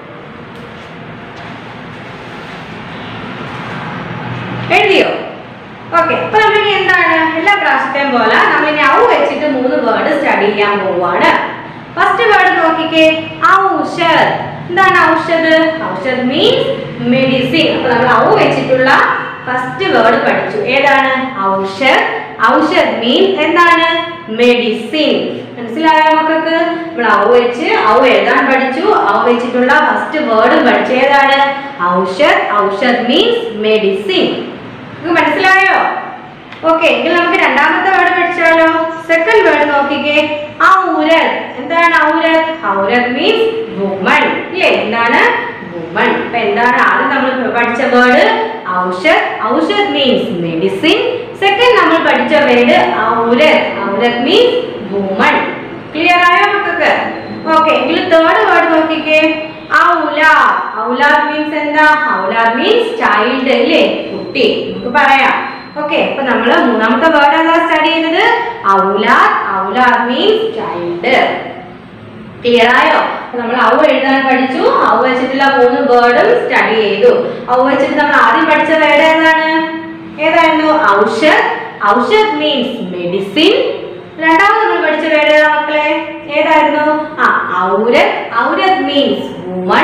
എഴുതിയോ ഓക്കെ അപ്പൊ നമ്മളിനി എന്താണ് എല്ലാ പ്രാവശ്യത്തെയും പോലെ നമ്മളിനി ഔ വെച്ചിട്ട് മൂന്ന് വേർഡ് സ്റ്റഡി ചെയ്യാൻ പോവാണ് ഫസ്റ്റ് വേർഡ് നോക്കിക്കേ ഔഷധ് എന്താണ് ഔഷധ് ഔഷധ് മീൻസ് മെഡിസിൻ അപ്പൊ നമ്മൾ ഔ വെച്ചിട്ടുള്ള ഫസ്റ്റ് വേർഡ് പഠിച്ചു ഏതാണ് ഔഷധ് ഔഷധ് മീൻസ് എന്താണ് മെഡിസിൻ മനസ്സിലായോ മക്കൾക്ക് നമ്മൾ ഔ വെച്ച് ഔ എഴുതാൻ പഠിച്ചു ഔ വെച്ചിട്ടുള്ള ഫസ്റ്റ് വേർഡും പഠിച്ചു ഏതാണ് ഔഷധ് ഔഷധ് മീൻസ് മെഡിസിൻ നിങ്ങൾക്ക് മനസ്സിലായോ ഓക്കെ എങ്കിൽ നമുക്ക് രണ്ടാമത്തെ വേർഡ് പഠിച്ചാലോ സെക്കൻഡ് വേർഡ് നോക്കിക്കേ ഔരത് എന്താണ് ഔരത് ഔരത് മീൻസ് വുമൺ ഇല്ലേ എന്താണ് വുമൺ അപ്പൊ എന്താണ് ആദ്യം നമ്മൾ പഠിച്ച വേർഡ് ഔഷധ് ഔഷധ് മീൻസ് മെഡിസിൻ സെക്കൻഡ് നമ്മൾ പഠിച്ച വേർഡ് ഔരത് ഔരത് മീൻസ് വുമൺ ക്ലിയർ ആയോ മക്കൾക്ക് ഓക്കെ എങ്കിൽ തേർഡ് വേർഡ് നോക്കിക്കേ ഔലാദ് ഔലാദ് മീൻസ് എന്താ ഔലാദ് മീൻസ് ചൈൽഡ് അല്ലേ കുട്ടി നമുക്ക് പറയാം ഓക്കെ അപ്പൊ നമ്മള് മൂന്നാമത്തെ വേർഡ് എന്താ സ്റ്റഡി ചെയ്തത് ഔലാദ് ഔലാദ് മീൻസ് ചൈൽഡ് ക്ലിയർ ആയോ അപ്പൊ നമ്മൾ ഔ എഴുതാൻ പഠിച്ചു ഔ വെച്ചിട്ടുള്ള മൂന്ന് വേർഡും സ്റ്റഡി ചെയ്തു ഔ വെച്ചിട്ട് നമ്മൾ ആദ്യം പഠിച്ച വേർഡ് ഏതാണ് ഏതായിരുന്നു ഔഷധ് ഔഷധ് മീൻസ് മെഡിസിൻ രണ്ടാമത് നമ്മൾ പഠിച്ച വേർഡ് ഏതാ മക്കളെ ഏതായിരുന്നു ആ ഔരത് ഔരത് മീൻസ് വുമൺ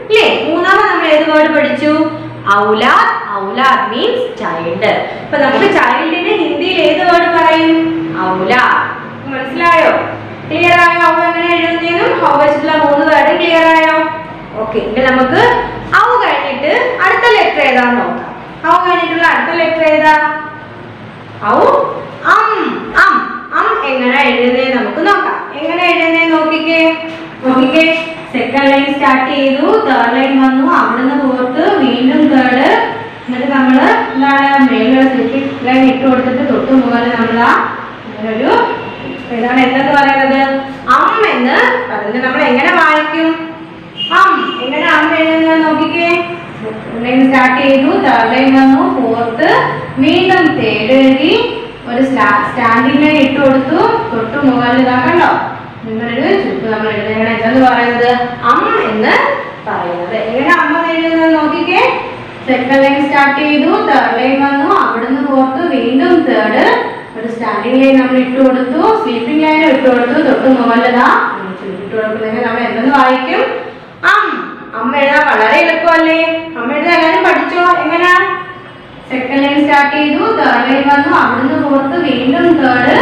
ഇല്ലേ മൂന്നാമത് നമ്മൾ ഏത് വേർഡ് പഠിച്ചു ഔലാദ് ഔലാദ് മീൻസ് ചൈൽഡ് അപ്പൊ നമുക്ക് ചൈൽഡിന് ഹിന്ദിയിൽ ഏത് വേർഡ് പറയും ഔലാദ് മനസ്സിലായോ ക്ലിയർ ആയോ അവ എങ്ങനെ എഴുതുന്നതിനും ഹൗ വെച്ചിട്ടുള്ള മൂന്ന് വേർഡ് ക്ലിയർ ആയോ ഓക്കെ ഇനി നമുക്ക് ഔ കഴിഞ്ഞിട്ട് അടുത്ത ലെറ്റർ ഏതാന്ന് നോക്കാം ഔ കഴിഞ്ഞിട്ടുള്ള അടുത്ത ലെറ്റർ ഏതാ ഔ അം അം അം എങ്ങനെ എഴുതുന്നത് നമുക്ക് നോക്കാം എങ്ങനെ എഴുതുന്നത് നോക്കിക്കേ നോക്കിക്കേ സെക്കൻഡ് ലൈൻ സ്റ്റാർട്ട് ചെയ്തു തേർഡ് ലൈൻ വന്നു അവിടുന്ന് പോർത്ത് വീണ്ടും തേർഡ് എന്നിട്ട് നമ്മൾ എന്താണ് മേലുള്ള സ്ലിപ്പിംഗ് ലൈൻ ഇട്ട് കൊടുത്തിട്ട് തൊട്ട് മുകളിൽ നമ്മൾ ആ ഒരു ഇതാണ് എന്തെന്ന് പറയുന്നത് അം എന്ന് പറയുന്നത് നമ്മൾ എങ്ങനെ വായിക്കും അം എങ്ങനെ അം എഴുതുന്നത് നോക്കിക്കേ ലൈൻ സ്റ്റാർട്ട് ചെയ്തു തേർഡ് ലൈൻ വന്നു ഫോർത്ത് വീണ്ടും തേർഡ് എഴുതി ഒരു സ്റ്റാൻഡിംഗ് ലൈൻ ഇട്ട് കൊടുത്തു തൊട്ട് മുകളിൽ ഇതാ കണ്ടോ നിങ്ങളൊരു ചുറ്റ് നമ്മൾ എഴുതുന്നത് എന്തെന്ന് പറയുന്നത് അം എന്ന് പറയുന്നത് എങ്ങനെ അമ്മ എഴുതുന്നത് നോക്കിക്കേ സെക്കൻഡ് ലൈൻ സ്റ്റാർട്ട് ചെയ്തു തേർഡ് ലൈൻ വന്നു അവിടുന്ന് ഫോർത്ത് വീണ്ടും തേർഡ് ഒരു സ്റ്റാൻഡിംഗ് ലൈൻ നമ്മൾ ഇട്ട് കൊടുത്തു സ്ലീപ്പിംഗ് ലൈൻ ഇട്ട് കൊടുത്തു തൊട്ട് മുകളിലാ ഇട്ട് കൊടുക്കുന്നതിന് നമ്മൾ എന്തെന്ന് വായിക്കും അം അമ്മ എഴുതാൻ വളരെ എളുപ്പമല്ലേ അമ്മ എഴുതാൻ എല്ലാവരും പഠിച്ചോ എങ്ങനെയാ സെക്കൻഡ് ലൈൻ സ്റ്റാർട്ട് ചെയ്തു തേർഡ് ലൈൻ വന്നു അവിടുന്ന് ഫോർത്ത് വീണ്ടും തേർഡ്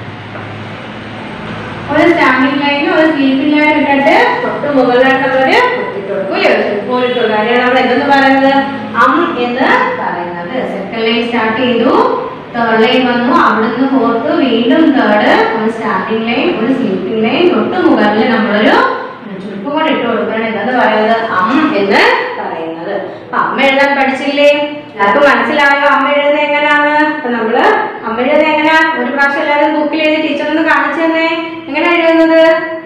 ഒരു സ്റ്റാൻഡിംഗ് ലൈനും ഒരു സ്ലീപ്പിംഗ് ലൈനും ഇട്ടിട്ട് തൊട്ട് മുകളിലായിട്ടുള്ളവര് കുത്തിട്ട് കൊടുക്കും അല്ലേ പോലിട്ട് കൊടുക്കും അതിനാണ് നമ്മൾ എന്തെന്ന് പറയുന്നത് അം എന്ന് പറയുന്നത് സെക്കൻഡ് ലൈൻ സ്റ്റാർട്ട് ചെയ്തു തേർഡ് ലൈൻ വന്നു അവിടുന്ന് ഫോർത്ത് വീണ്ടും തേർഡ് ഒരു സ്റ്റാൻഡിംഗ് ലൈൻ ഒരു സ്ലീപ്പിംഗ് ലൈൻ തൊട്ട് മുകളിൽ നമ്മളൊരു ചുരുപ്പ് കൊണ്ട് ഇട്ട് കൊടുക്കുകയാണ് എന്തെന്ന് പറയുന്നത് അം എന്ന് പറയുന്നത് അപ്പൊ അമ്മ എഴുതാൻ പഠിച്ചില്ലേ എല്ലാവർക്കും മനസ്സിലായോ അമ്മ എഴുതുന്നത് എങ്ങനെയാണ് അപ്പൊ നമ്മള് അമ്മ എഴുതുന്നത് എങ്ങനെയാ ഒരു പ്രാവശ്യം എല്ലാവരും ബുക്കിൽ എഴുതി ടീച്ചറൊന്ന് കാണിച്ചു തന്നെ എങ്ങനെ എഴുതുന്നത്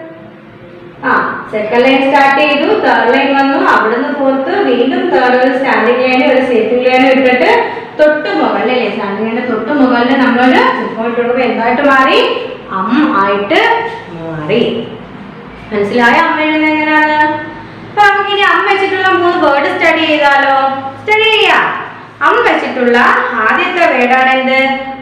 ആ സെക്കൻഡ് ലൈൻ സ്റ്റാർട്ട് ചെയ്തു തേർഡ് ലൈൻ വന്നു അവിടുന്ന് ഫോർത്ത് വീണ്ടും തേർഡ് ഒരു സ്റ്റാൻഡിംഗ് ലൈനും ഒരു സ്ലീപ്പിംഗ് ലൈനും ഇട്ടിട്ട് തൊട്ട് മുകളിലല്ലേ സ്റ്റാൻഡിംഗ് ലൈനിന്റെ തൊട്ട് മുകളിൽ നമ്മളൊരു പോയിട്ട് കൊടുക്കുമ്പോൾ എന്തായിട്ട് മാറി അം ആയിട്ട് മാറി മനസ്സിലായ അമ്മ എഴുതുന്നത് എങ്ങനെയാണ് അപ്പൊ നമുക്ക് ഇനി അമ്മ വെച്ചിട്ടുള്ള മൂന്ന് വേർഡ് സ്റ്റഡി ചെയ്താലോ സ്റ്റഡി ചെയ്യാം അമ്മ വെച്ചിട്ടുള്ള ആദ്യത്തെ വേർഡാണ് എന്ത്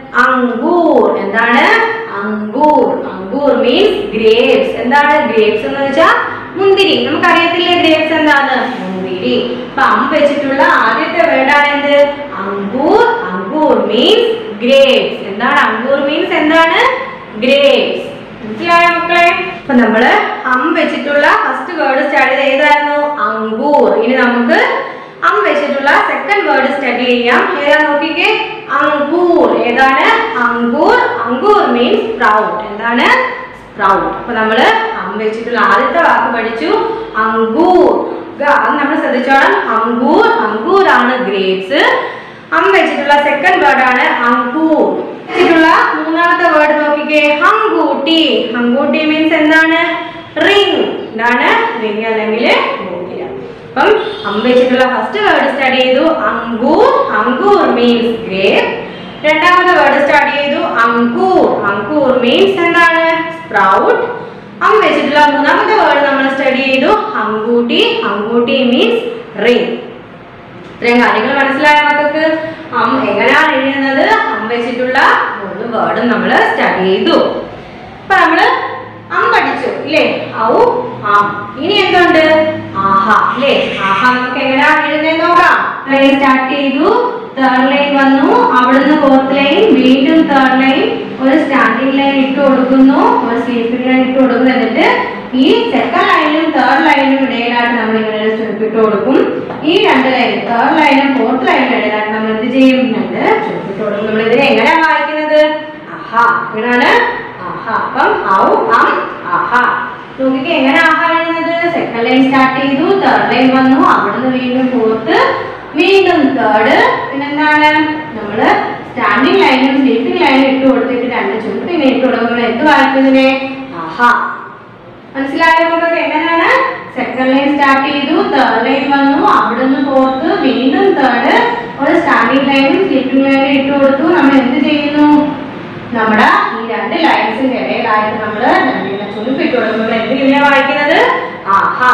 അങ്കൂർ എന്താണ് അങ്കൂർ അങ്കൂർ മീൻസ് ഗ്രേപ്സ് എന്താണ് ഗ്രേപ്സ് എന്ന് വെച്ചാൽ മുന്തിരി നമുക്കറിയത്തില്ലേ ഗ്രേപ്സ് എന്താണ് മുന്തിരി അപ്പൊ അമ്മ വെച്ചിട്ടുള്ള ആദ്യത്തെ വേർഡാണ് എന്ത് അങ്കൂർ അങ്കൂർ മീൻസ് ഗ്രേപ്സ് എന്താണ് അങ്കൂർ മീൻസ് എന്താണ് ഗ്രേപ്സ് മനസ്സിലായോ മക്കളെ അപ്പൊ നമ്മള് അം വെച്ചിട്ടുള്ള ഫസ്റ്റ് വേർഡ് സ്റ്റഡി ഏതായിരുന്നു അങ്കൂർ ഇനി നമുക്ക് അം വെച്ചിട്ടുള്ള സെക്കൻഡ് വേർഡ് സ്റ്റഡി ചെയ്യാം ഏതാ നോക്കിക്കേ അങ്കൂർ ഏതാണ് അങ്കൂർ അങ്കൂർ മീൻസ് സ്പ്രൗട്ട് എന്താണ് സ്പ്രൗട്ട് അപ്പൊ നമ്മള് അം വെച്ചിട്ടുള്ള ആദ്യത്തെ വാക്ക് പഠിച്ചു അങ്കൂർ ഗ- അത് നമ്മൾ ശ്രദ്ധിച്ചോണം അങ്കൂർ അങ്കൂർ ആണ് ഗ്രേപ്സ് അം വെച്ചിട്ടുള്ള സെക്കൻഡ് വേർഡ് ആണ് അങ്കൂർ വെച്ചിട്ടുള്ള മൂന്നാമത്തെ വേർഡ് നോക്കിക്കേ ഹങ്കൂട്ടി ഹങ്കൂട്ടി മീൻസ് എന്താണ് റിംഗ് എന്താണ് റിംഗ് അല്ലെങ്കിൽ മോതിരം അപ്പം അം വെച്ചിട്ടുള്ള ഫസ്റ്റ് വേർഡ് സ്റ്റഡി ചെയ്തു അങ്കൂർ അങ്കൂർ മീൻസ് ഗ്രേപ്പ് രണ്ടാമത്തെ വേർഡ് സ്റ്റഡി ചെയ്തു അങ്കൂർ അങ്കൂർ മീൻസ് എന്താണ് സ്പ്രൗട്ട് അം വെച്ചിട്ടുള്ള മൂന്നാമത്തെ വേർഡ് നമ്മൾ സ്റ്റഡി ചെയ്തു അങ്കൂട്ടി അങ്കൂട്ടി മീൻസ് റിംഗ് ഇത്രയും കാര്യങ്ങൾ മനസ്സിലായ മക്കൾക്ക് അം എങ്ങനെയാണ് എഴുതുന്നത് അം വെച്ചിട്ടുള്ള മൂന്ന് വേർഡും നമ്മൾ സ്റ്റഡി ചെയ്തു അപ്പൊ നമ്മള് അം പഠിച്ചു ഇല്ലേ ഔ ആം ഇനി എന്തുണ്ട് ആഹാ അല്ലേ ആഹാ നമുക്ക് എങ്ങനെയാണ് എഴുതുന്നത് നോക്കാം ലൈൻ സ്റ്റാർട്ട് ചെയ്തു തേർഡ് ലൈൻ വന്നു അവിടുന്ന് ഫോർത്ത് ലൈൻ വീണ്ടും തേർഡ് ലൈൻ ഒരു സ്റ്റാൻഡിംഗ് ലൈൻ ഇട്ട് കൊടുക്കുന്നു ഒരു സ്ലീപ്പിംഗ് ലൈൻ ഇട്ട് കൊടുക്കുന്നു എന്നിട്ട് ഈ സെക്കൻഡ് ലൈനും തേർഡ് ലൈനും ഇടയിലായിട്ട് നമ്മൾ ഇങ്ങനെ ഒരു സ്ട്രിപ്പ് ഇട്ട് കൊടുക്കും ഈ രണ്ട് ലൈൻ തേർഡ് ലൈനും ഫോർത്ത് ലൈനും ഇടയിലായിട്ട് നമ്മൾ എന്ത് ചെയ്യും രണ്ട് സ്ട്രിപ്പ് ഇട്ട് കൊടുക്കും നമ്മൾ ഇതിനെ എങ്ങനെയാണ് വായിക്കുന്നത് ആഹാ ഇങ്ങനെയാണ് ആഹാ അപ്പം ഔ അം ആഹാ നോക്കിക്ക് എങ്ങനെ ആഹാ എഴുതുന്നത് സെക്കൻഡ് ലൈൻ സ്റ്റാർട്ട് ചെയ്തു തേർഡ് ലൈൻ വന്നു അവിടുന്ന് വീണ്ടും ഫോർത്ത് വീണ്ടും തേർഡ് പിന്നെന്താണ് നമ്മള് സ്റ്റാൻഡിംഗ് ലൈനും സ്ലീപ്പിംഗ് ലൈനും ഇട്ട് കൊടുത്തിട്ട് രണ്ട് ചുരുട്ട് ഇങ്ങനെ ഇട്ട് കൊടുക്കുമ്പോൾ എന്ത് വായിക്കുന്നതിനെ ആഹാ മനസ്സിലായോ നമുക്ക് എങ്ങനെയാണ് സെക്കൻഡ് ലൈൻ സ്റ്റാർട്ട് ചെയ്തു തേർഡ് ലൈൻ വന്നു അവിടുന്ന് ഫോർത്ത് വീണ്ടും തേർഡ് ഒരു സ്റ്റാൻഡിംഗ് ലൈനും സ്ലീപ്പിംഗ് ലൈനും ഇട്ട് കൊടുത്തു നമ്മൾ എന്ത് ചെയ്യുന്നു നമ്മുടെ ഈ രണ്ട് ലൈൻസിന്റെ ഇടയിലായിട്ട് നമ്മൾ രണ്ടിനെ ചുരുപ്പിട്ട് കൊടുക്കുമ്പോൾ എന്ത് ഇങ്ങനെ വായിക്കുന്നത് ആഹാ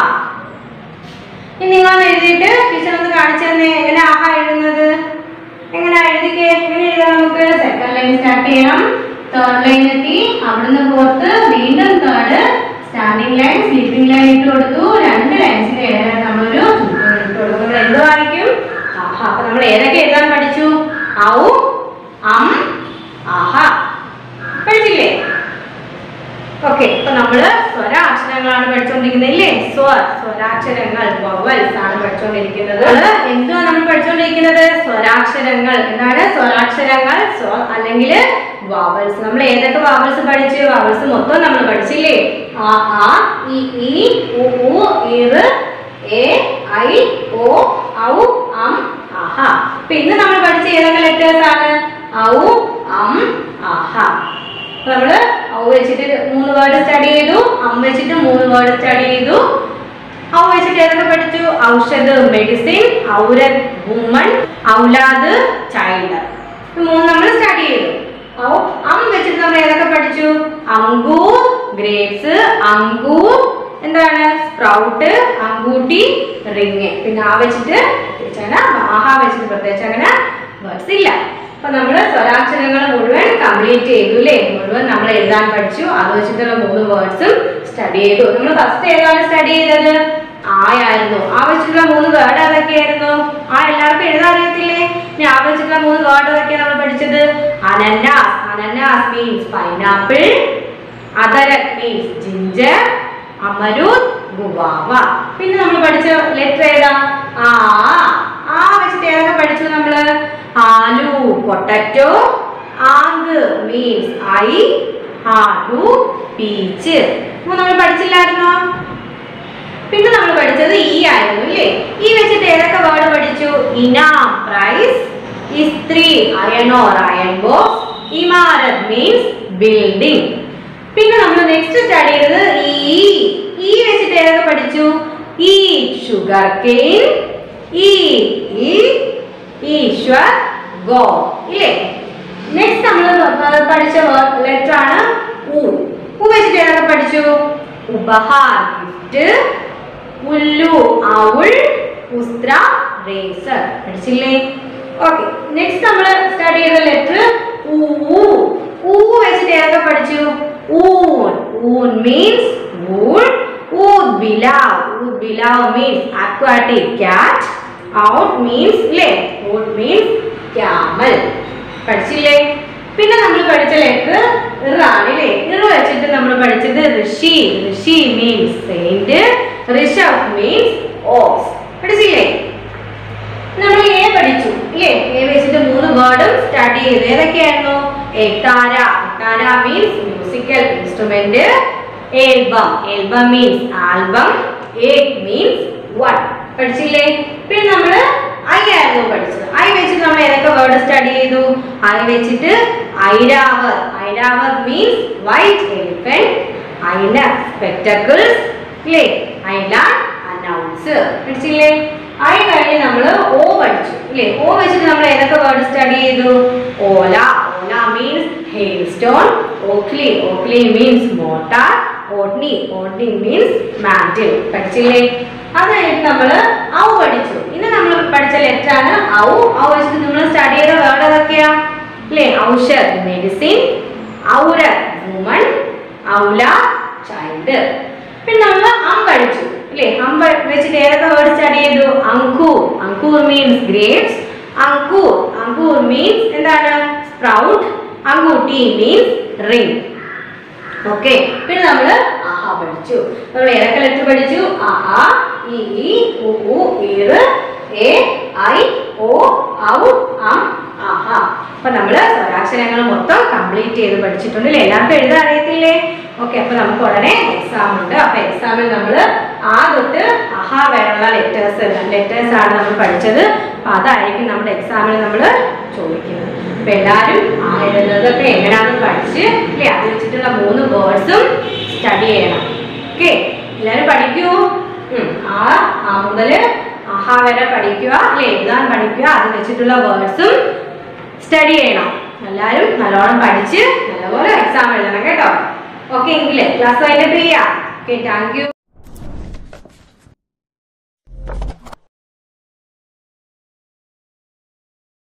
ഇനി നിങ്ങൾ എഴുതിയിട്ട് ടീച്ചർ ഒന്ന് കാണിച്ചു തന്നെ എങ്ങനെ ആഹാ എഴുതുന്നത് എങ്ങനെ എഴുതിക്കേ എങ്ങനെ എഴുതാം നമുക്ക് സെക്കൻഡ് ലൈൻ സ്റ്റാർട്ട് ചെയ്യണം തേർഡ് ലൈൻ എത്തി അവിടുന്ന് ഫോർത്ത് വീണ്ടും third standing line sleeping line ഇട്ട് കൊടുത്തു രണ്ട് ലൈൻസിന്റെ ഇടയിലായിട്ട് നമ്മളൊരു എന്ത് വായിക്കും ആഹാ അപ്പൊ നമ്മൾ ഏതൊക്കെ എഴുതാൻ പഠിച്ചു ഔ അം ആഹാ പഠിച്ചില്ലേ ഓക്കെ ഇപ്പൊ നമ്മള് സ്വരാക്ഷരങ്ങളാണ് പഠിച്ചുകൊണ്ടിരിക്കുന്നത് ഇല്ലേ സ്വ സ്വരാക്ഷരങ്ങൾ വവൽസ് ആണ് പഠിച്ചുകൊണ്ടിരിക്കുന്നത് എന്തുവാ നമ്മൾ പഠിച്ചുകൊണ്ടിരിക്കുന്നത് സ്വരാക്ഷരങ്ങൾ എന്താണ് സ്വരാക്ഷരങ്ങൾ സ്വ അല്ലെങ്കിൽ വാവൽസ് നമ്മൾ ഏതൊക്കെ വാവൽസ് പഠിച്ചു വാവൽസ് മൊത്തം നമ്മൾ പഠിച്ചില്ലേ ആ ആ ഇ ഈ ഉ ഊ ഇറ് എ ഐ ഓ ഔ അം ആഹ അപ്പൊ ഇന്ന് നമ്മൾ പഠിച്ച ഏതൊക്കെ ലെറ്റേഴ്സ് ആണ് ഔ അം ആഹ അപ്പൊ നമ്മള് ഔ വെച്ചിട്ട് മൂന്ന് വേർഡ് സ്റ്റഡി ചെയ്തു അം വെച്ചിട്ട് മൂന്ന് വേർഡ് സ്റ്റഡി ചെയ്തു ഔ വെച്ചിട്ട് ഏതൊക്കെ പഠിച്ചു ഔഷധ് മെഡിസിൻ ഔരത് വുമൺ ഔലാദ് ചൈൽഡ് ഇത് മൂന്ന് നമ്മൾ സ്റ്റഡി ചെയ്തു ഔ അം വെച്ചിട്ട് നമ്മൾ ഏതൊക്കെ പഠിച്ചു അങ്കൂർ ഗ്രേപ്സ് അങ്കൂർ എന്താണ് സ്പ്രൗട്ട് അങ്കൂട്ടി റിങ് പിന്നെ ആ വെച്ചിട്ട് പ്രത്യേകിച്ച് അങ്ങനെ ആഹ വെച്ചിട്ട് പ്രത്യേകിച്ച് അങ്ങനെ വേർഡ്സ് ഇല്ല അപ്പൊ നമ്മൾ സ്വരാക്ഷരങ്ങൾ മുഴുവൻ കംപ്ലീറ്റ് ചെയ്തു അല്ലേ മുഴുവൻ നമ്മൾ എഴുതാൻ പഠിച്ചു അത് വെച്ചിട്ടുള്ള മൂന്ന് വേർഡ്സും സ്റ്റഡി ചെയ്തു നമ്മൾ ഫസ്റ്റ് ഏതാണ് സ്റ്റഡി ചെയ്തത് ആയായിരുന്നു ആ വെച്ചിട്ടുള്ള മൂന്ന് വേർഡ് അതൊക്കെയായിരുന്നു ആ എല്ലാവർക്കും എഴുതാൻ അറിയത്തില്ലേ ഇനി ആ വെച്ചിട്ടുള്ള മൂന്ന് വേർഡ് അതൊക്കെയാണ് നമ്മൾ പഠിച്ചത് അനന്നാസ് അനന്നാസ് മീൻസ് പൈനാപ്പിൾ അതരക് മീൻസ് ജിഞ്ചർ അമരൂദ് ഗുവാവ പിന്നെ നമ്മൾ പഠിച്ച ലെറ്റർ ഏതാ ആ ആ വെച്ചിട്ട് ഏതൊക്കെ പഠിച്ചു നമ്മള് ആലു പൊട്ടറ്റോ ആങ്ക് മീൻസ് ഐ ആലു പീച്ച് അപ്പൊ നമ്മൾ പഠിച്ചില്ലായിരുന്നോ പിന്നെ നമ്മൾ പഠിച്ചത് ഈ ആയിരുന്നു ഇല്ലേ ഈ വെച്ചിട്ട് ഏതൊക്കെ വേർഡ് പഠിച്ചു ഇനാം പ്രൈസ് ഇസ്ത്രി അയണോർ അയൺ ബോക്സ് ഇമാരത് മീൻസ് ബിൽഡിംഗ് പിന്നെ നമ്മൾ നെക്സ്റ്റ് സ്റ്റഡി ചെയ്തത് ഈ ഈ വെച്ചിട്ട് ഏതൊക്കെ പഠിച്ചു ഈ ഷുഗർ കെയിൻ ഈ ഈ ഈശ്വർ ഗോ ഇല്ലേ നെക്സ്റ്റ് നമ്മൾ പഠിച്ച ലെറ്റർ ആണ് ഉ ഉ വെച്ചിട്ട് ഏതൊക്കെ പഠിച്ചു ഉപഹാർ ഗിഫ്റ്റ് ഉല്ലു ഔൾ ഉസ്ത്ര റേസർ പഠിച്ചില്ലേ ഓക്കെ നെക്സ്റ്റ് നമ്മൾ സ്റ്റഡി ചെയ്ത ലെറ്റർ ഊ ഊ വെച്ചിട്ട് ഏതൊക്കെ പഠിച്ചു ഊൻ ഊൻ മീൻസ് വൂൾ ഊദ് ബിലാവ് ഊദ് ബിലാവ് മീൻസ് അക്വാട്ടിക് ക്യാറ്റ് ഔട്ട് മീൻസ് ഇല്ലേ ഊട്ട് മീൻസ് ക്യാമൽ പഠിച്ചില്ലേ പിന്നെ നമ്മൾ പഠിച്ച ലെറ്റർ ഇറാണ് ഇല്ലേ ഇറ വെച്ചിട്ട് നമ്മൾ പഠിച്ചത് ഋഷി ഋഷി മീൻസ് സെയിന്റ് ഋഷഭ് മീൻസ് ഓക്സ് പഠിച്ചില്ലേ നമ്മൾ എ പഠിച്ചു ഇല്ലേ എ വെച്ചിട്ട് മൂന്ന് വേർഡും സ്റ്റഡി ചെയ്തു ഏതൊക്കെയായിരുന്നു എക്താര എക്താര മീൻസ് മ്യൂസിക്കൽ ഇൻസ്ട്രുമെന്റ് ഏൽബം ഏൽബം മീൻസ് ആൽബം എയ്റ്റ് മീൻസ് വൺ പഠിച്ചില്ലേ പിന്നെ നമ്മള് ഐ ആയിരുന്നു പഠിച്ചത് ഐ വെച്ചിട്ട് നമ്മൾ ഏതൊക്കെ വേർഡ് സ്റ്റഡി ചെയ്തു ഐ വെച്ചിട്ട് ഐരാവർ ഐരാവർ മീൻസ് വൈറ്റ് എലിഫന്റ് ഐന സ്പെക്ടക്കിൾസ് ഇല്ലേ ഐലാൻഡ് അനൗൺസ് പഠിച്ചില്ലേ ഐ കഴിഞ്ഞ് നമ്മൾ ഓ പഠിച്ചു ഇല്ലേ ഓ വെച്ചിട്ട് നമ്മൾ ഏതൊക്കെ വേർഡ് സ്റ്റഡി ചെയ്തു ഓല ഓല മീൻസ് ഹെയിൽ സ്റ്റോൺ ഓക്ലി ഓക്ലി മീൻസ് മോട്ടാർ ഓട്നി ഓട്നി മീൻസ് മാറ്റിൽ പഠിച്ചില്ലേ അത് കഴിഞ്ഞിട്ട് നമ്മൾ ഔ പഠിച്ചു ഇന്ന് നമ്മൾ പഠിച്ച ലെറ്റർ ആണ് ഔ ഔ വെച്ചിട്ട് നമ്മൾ സ്റ്റഡി ചെയ്ത വേർഡ് ഏതൊക്കെയാ അല്ലേ ഔഷധ് മെഡിസിൻ ഔര വുമൺ ഔല ചൈൽഡ് പിന്നെ നമ്മൾ അം പഠിച്ചു അല്ലേ അം പ- വെച്ചിട്ട് ഏതൊക്കെ വേർഡ് സ്റ്റഡി ചെയ്തു അങ്കൂർ അങ്കൂർ മീൻസ് ഗ്രേപ്സ് അങ്കൂർ അങ്കൂർ മീൻസ് എന്താണ് സ്പ്രൗട്ട് അങ്കൂട്ടി മീൻസ് റിംഗ് ഓക്കെ പിന്നെ നമ്മൾ ആഹാ പഠിച്ചു നമ്മൾ ഏതൊക്കെ ലെറ്റർ പഠിച്ചു ആഹാ ഇ ഈ ഉ ഉ ഈറ് എ ഐ ഓ ഔ അം ആഹാ അപ്പൊ നമ്മള് സ്വരാക്ഷരങ്ങൾ മൊത്തം കംപ്ലീറ്റ് ചെയ്ത് പഠിച്ചിട്ടുണ്ട് അല്ലേ എല്ലാവർക്കും എഴുതാൻ അറിയത്തില്ലേ ഓക്കെ അപ്പൊ നമുക്ക് ഉടനെ എക്സാം ഉണ്ട് അപ്പൊ എക്സാമിൽ നമ്മൾ ആ തൊട്ട് അഹാ വരെയുള്ള ലെറ്റേഴ്സ് ലെറ്റേഴ്സ് ആണ് നമ്മൾ പഠിച്ചത് അപ്പൊ അതായിരിക്കും നമ്മുടെ എക്സാമിൽ നമ്മൾ ചോദിക്കുന്നത് അപ്പൊ എല്ലാവരും ആ എഴുതുന്നതൊക്കെ എങ്ങനെയാണെന്ന് പഠിച്ച് അല്ലേ അത് വെച്ചിട്ടുള്ള മൂന്ന് വേർഡ്സും സ്റ്റഡി ചെയ്യണം ഓക്കെ എല്ലാവരും പഠിക്കൂ ഉം. ആ ആ മുതല് ആഹാ വരെ പഠിക്കുക അല്ലെ എഴുതാൻ പഠിക്കുക അത് വെച്ചിട്ടുള്ള വേർഡ്സും സ്റ്റഡി ചെയ്യണം എല്ലാവരും നല്ലോണം പഠിച്ച് നല്ലപോലെ എക്സാം എഴുതണം കേട്ടോ ഓക്കെ എങ്കിലേ ക്ലാസ് വൈൻഡപ്പ് ചെയ്യാം ഓക്കെ താങ്ക് യു